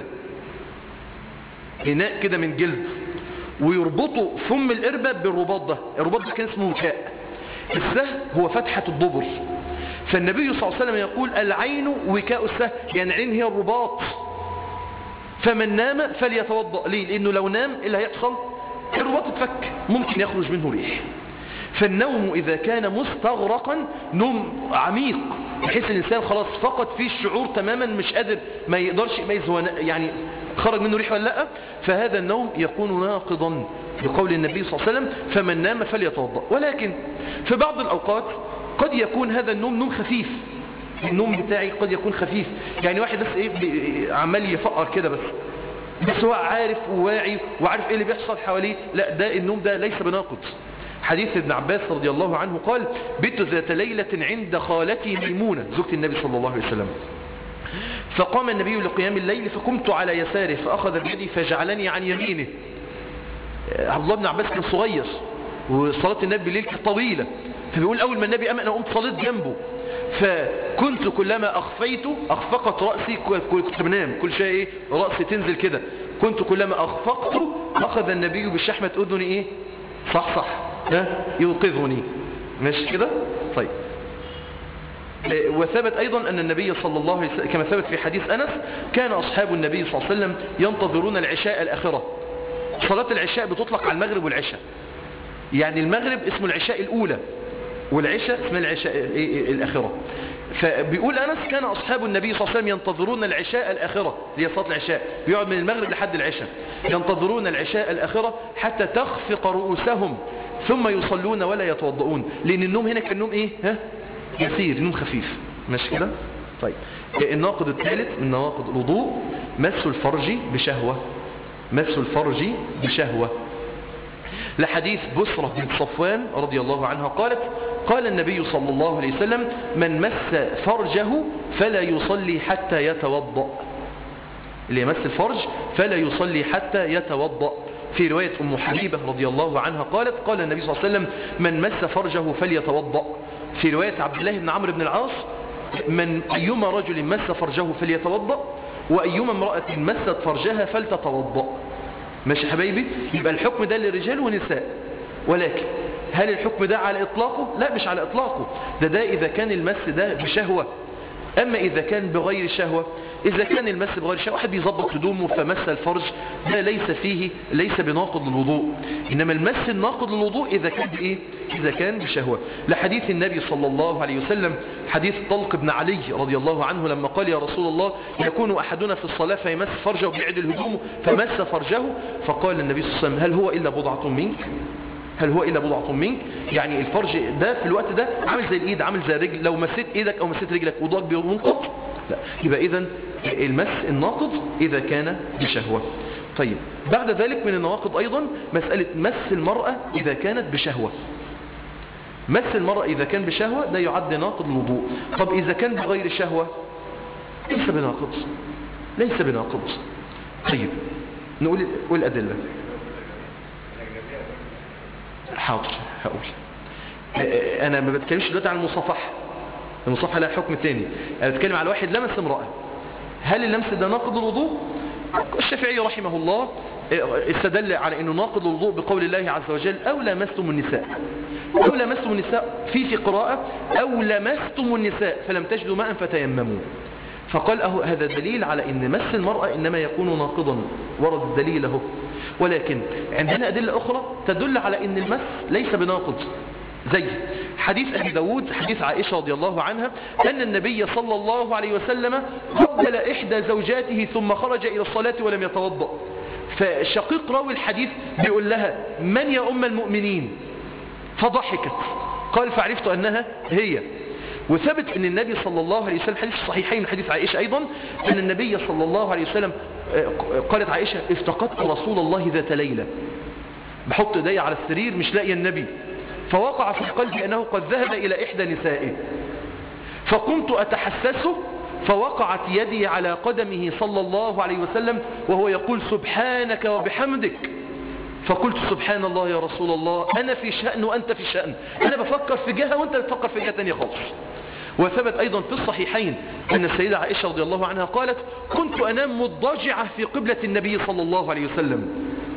إناء كده من جلد ويربطوا فم القربة بالرباط ده الرباط ده كان اسمه وكاء السهم هو فتحة الضبر فالنبي صلى الله عليه وسلم يقول العين وكاء السهم يعني العين هي الرباط فمن نام فليتوضأ ليه لأنه لو نام إيه اللي هيحصل الرباط اتفك ممكن يخرج منه ريح فالنوم إذا كان مستغرقا نوم عميق بحيث الإنسان خلاص فقد فيه الشعور تماما مش قادر ما يقدرش يميز هو يعني خرج منه ريح ولا لا فهذا النوم يكون ناقضا بقول النبي صلى الله عليه وسلم فمن نام فليتوضا ولكن في بعض الأوقات قد يكون هذا النوم نوم خفيف النوم بتاعي قد يكون خفيف يعني واحد بس ايه عمال يفقر كده بس بس هو عارف وواعي وعارف ايه اللي بيحصل حواليه لا ده النوم ده ليس بناقض حديث ابن عباس رضي الله عنه قال بت ذات ليلة عند خالتي ميمونة زوجة النبي صلى الله عليه وسلم فقام النبي لقيام الليل فقمت على يساره فأخذ بيدي فجعلني عن يمينه عبد الله بن عباس كان صغير وصلاة النبي بالليل كانت طويلة فبيقول أول ما النبي أمن قمت صليت جنبه فكنت كلما أخفيت أخفقت رأسي كنت بنام كل شيء إيه رأسي تنزل كده كنت كلما أخفقت أخذ النبي بشحمة أذني إيه صح صح ها يوقظني ماشي كده طيب وثبت أيضا أن النبي صلى الله عليه وسلم كما ثبت في حديث أنس كان أصحاب النبي صلى الله عليه وسلم ينتظرون العشاء الآخرة صلاة العشاء بتطلق على المغرب والعشاء يعني المغرب اسمه العشاء الأولى والعشاء اسمه العشاء الآخرة فبيقول أنس كان أصحاب النبي صلى الله عليه وسلم ينتظرون العشاء الآخرة اللي هي صلاة العشاء بيقعد من المغرب لحد العشاء ينتظرون العشاء الآخرة حتى تخفق رؤوسهم ثم يصلون ولا يتوضؤون لأن النوم هنا كان نوم إيه ها يسير نوم خفيف ماشي كده طيب الناقض الثالث من نواقض الوضوء مس الفرج بشهوة مس الفرج بشهوة لحديث بسرة بن صفوان رضي الله عنها قالت قال النبي صلى الله عليه وسلم من مس فرجه فلا يصلي حتى يتوضأ اللي يمس الفرج فلا يصلي حتى يتوضأ في رواية أم حبيبة رضي الله عنها قالت قال النبي صلى الله عليه وسلم من مس فرجه فليتوضأ في رواية عبد الله بن عمرو بن العاص من أيما رجل مس فرجه فليتوضأ وأيما امرأة مست فرجها فلتتوضأ ماشي حبايبي يبقى الحكم ده للرجال ونساء ولكن هل الحكم ده على إطلاقه لا مش على إطلاقه ده ده إذا كان المس ده بشهوة أما إذا كان بغير شهوة إذا كان المس بغير شهوة واحد بيظبط هدومه فمس الفرج ده ليس فيه ليس بناقض للوضوء إنما المس الناقض للوضوء إذا كان بإيه إذا كان بشهوة لحديث النبي صلى الله عليه وسلم حديث طلق بن علي رضي الله عنه لما قال يا رسول الله يكون أحدنا في الصلاة فيمس فرجه وبيعدل هدومه فمس فرجه فقال النبي صلى الله عليه وسلم هل هو إلا بضعة منك هل هو إلا بضعة منك يعني الفرج ده في الوقت ده عامل زي الإيد عامل زي الرجل لو مسيت إيدك أو مسيت رجلك وضوءك بينقض لا يبقى إذا المس الناقض إذا كان بشهوة طيب بعد ذلك من النواقض أيضا مسألة مس المرأة إذا كانت بشهوة مس المرأة إذا كان بشهوة ده يعد ناقض الوضوء طب إذا كان بغير شهوة ليس بناقض ليس بناقض طيب نقول نقول الأدلة حاضر هقول انا ما بتكلمش دلوقتي عن المصافحه المصافحه لها حكم تاني انا بتكلم على واحد لمس امراه هل اللمس ده ناقض الوضوء الشافعي رحمه الله استدل على انه ناقض الوضوء بقول الله عز وجل او لمستم النساء او لمستم النساء في في قراءه او لمستم النساء فلم تجدوا ماء فتيمموا فقال أهو هذا دليل على ان مس المرأة انما يكون ناقضا ورد الدليل اهو ولكن عندنا أدلة أخرى تدل على أن المس ليس بناقض زي حديث أبي داود حديث عائشة رضي الله عنها أن النبي صلى الله عليه وسلم قبل إحدى زوجاته ثم خرج إلى الصلاة ولم يتوضأ فشقيق راوي الحديث بيقول لها من يا أم المؤمنين فضحكت قال فعرفت أنها هي وثبت ان النبي صلى الله عليه وسلم حديث صحيحين من حديث عائشة ايضا ان النبي صلى الله عليه وسلم قالت عائشة افتقدت رسول الله ذات ليلة بحط ايدي على السرير مش لاقي النبي فوقع في قلبي انه قد ذهب الى احدى نسائه فقمت اتحسسه فوقعت يدي على قدمه صلى الله عليه وسلم وهو يقول سبحانك وبحمدك فقلت سبحان الله يا رسول الله أنا في شأن وأنت في شأن أنا بفكر في جهة وأنت بتفكر في جهة تانية خالص وثبت أيضا في الصحيحين أن السيدة عائشة رضي الله عنها قالت كنت أنام مضجعة في قبلة النبي صلى الله عليه وسلم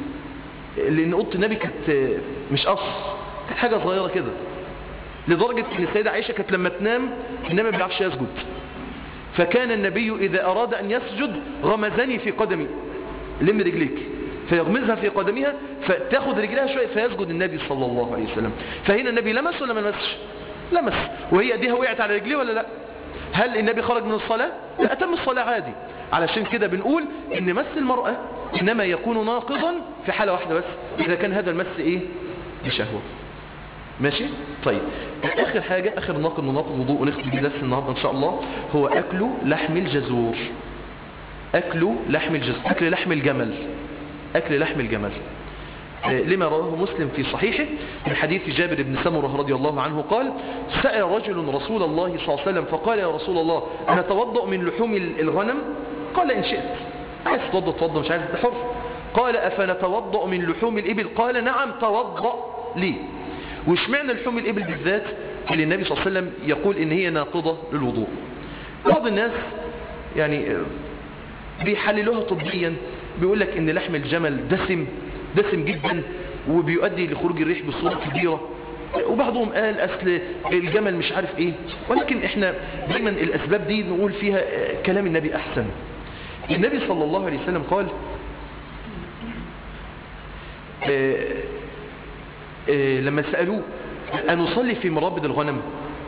لأن أوضة النبي كانت مش قص كانت حاجة صغيرة كده لدرجة أن السيدة عائشة كانت لما تنام النبي ما بيعرفش يسجد فكان النبي إذا أراد أن يسجد غمزني في قدمي لم رجليك فيغمزها في قدمها فتاخد رجلها شوية فيسجد النبي صلى الله عليه وسلم فهنا النبي لمس ولا ما لمسش لمس وهي ايديها وقعت على رجليه ولا لا هل النبي خرج من الصلاة لا أتم الصلاة عادي علشان كده بنقول ان مس المرأة انما يكون ناقضا في حالة واحدة بس اذا كان هذا المس ايه بشهوة ماشي طيب اخر حاجة اخر ناقض من ناقض الوضوء ونختم بيه درس النهارده ان شاء الله هو اكل لحم الجزور اكل لحم الجزور اكل لحم الجمل أكل لحم الجمل لما رواه مسلم في صحيحه من حديث جابر بن سمرة رضي الله عنه قال سأل رجل رسول الله صلى الله عليه وسلم فقال يا رسول الله أنا توضأ من لحوم الغنم قال إن شئت عايز تتوضأ تتوضأ مش عايز تحر قال أفنتوضأ من لحوم الإبل قال نعم توضأ لي وش معنى لحوم الإبل بالذات اللي النبي صلى الله عليه وسلم يقول إن هي ناقضة للوضوء بعض الناس يعني بيحللوها طبيا بيقول لك ان لحم الجمل دسم دسم جدا وبيؤدي لخروج الريح بصورة كبيرة وبعضهم قال اصل الجمل مش عارف ايه ولكن احنا دايما الاسباب دي نقول فيها كلام النبي احسن النبي صلى الله عليه وسلم قال آآ آآ لما سألوه أن نصلي في مرابد الغنم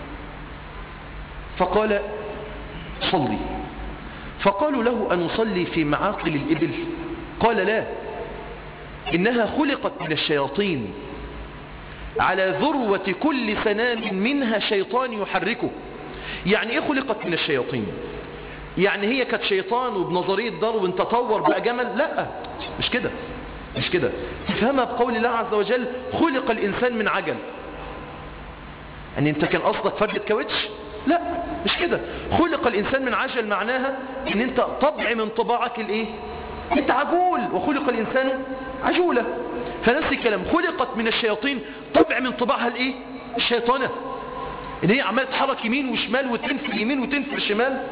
فقال صلي فقالوا له أن نصلي في معاقل الإبل قال لا إنها خلقت من الشياطين على ذروة كل سنام منها شيطان يحركه يعني إيه خلقت من الشياطين يعني هي كانت شيطان وبنظرية داروين تطور بقى جمل لا مش كده مش كده تفهمها بقول الله عز وجل خلق الإنسان من عجل ان انت كان قصدك فردة كاوتش لا مش كده خلق الانسان من عجل معناها ان انت طبع من طباعك الايه انت عجول وخلق الانسان عجولة فنفس الكلام خلقت من الشياطين طبع من طباعها الايه الشيطانة ان هي عماله تتحرك يمين وشمال وتنفي اليمين وتنفي الشمال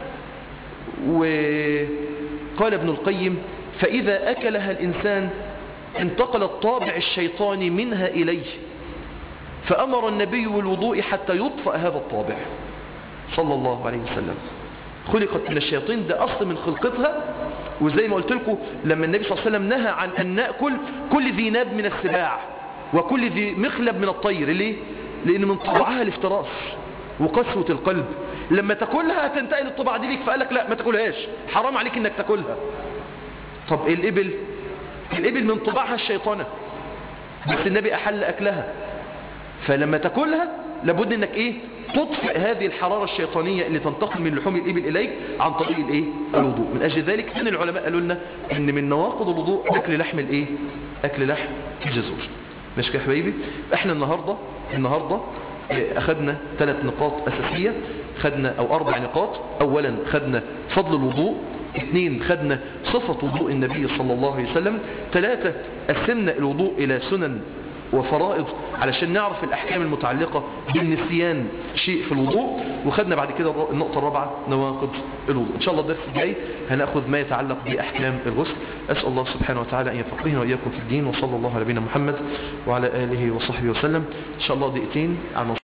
وقال ابن القيم فإذا أكلها الإنسان انتقل الطابع الشيطاني منها إليه فأمر النبي بالوضوء حتى يطفأ هذا الطابع صلى الله عليه وسلم خلقت من الشياطين ده أصل من خلقتها وزي ما قلت لكم لما النبي صلى الله عليه وسلم نهى عن أن نأكل كل ذي ناب من السباع وكل ذي مخلب من الطير ليه؟ لأن من طبعها الافتراس وقسوة القلب لما تاكلها هتنتقل الطبع دي ليك فقال لك لا ما تاكلهاش حرام عليك انك تاكلها طب الإبل الإبل من طباعها الشيطانة بس النبي أحل أكلها فلما تاكلها لابد انك ايه تطفئ هذه الحرارة الشيطانية اللي تنتقل من لحوم الإبل إليك عن طريق الايه الوضوء من أجل ذلك كان العلماء قالوا لنا ان من نواقض الوضوء أكل لحم الايه أكل لحم الجزور ماشي يا حبايبي احنا النهاردة النهاردة أخذنا ثلاث نقاط أساسية خدنا أو أربع نقاط أولا خدنا فضل الوضوء اثنين خدنا صفة وضوء النبي صلى الله عليه وسلم ثلاثة قسمنا الوضوء إلى سنن وفرائض علشان نعرف الأحكام المتعلقة بالنسيان شيء في الوضوء وخدنا بعد كده النقطة الرابعة نواقض الوضوء إن شاء الله الدرس الجاي هنأخذ ما يتعلق بأحكام الغسل أسأل الله سبحانه وتعالى أن يفقهنا وإياكم في الدين وصلى الله على نبينا محمد وعلى آله وصحبه وسلم إن شاء الله دقيقتين عن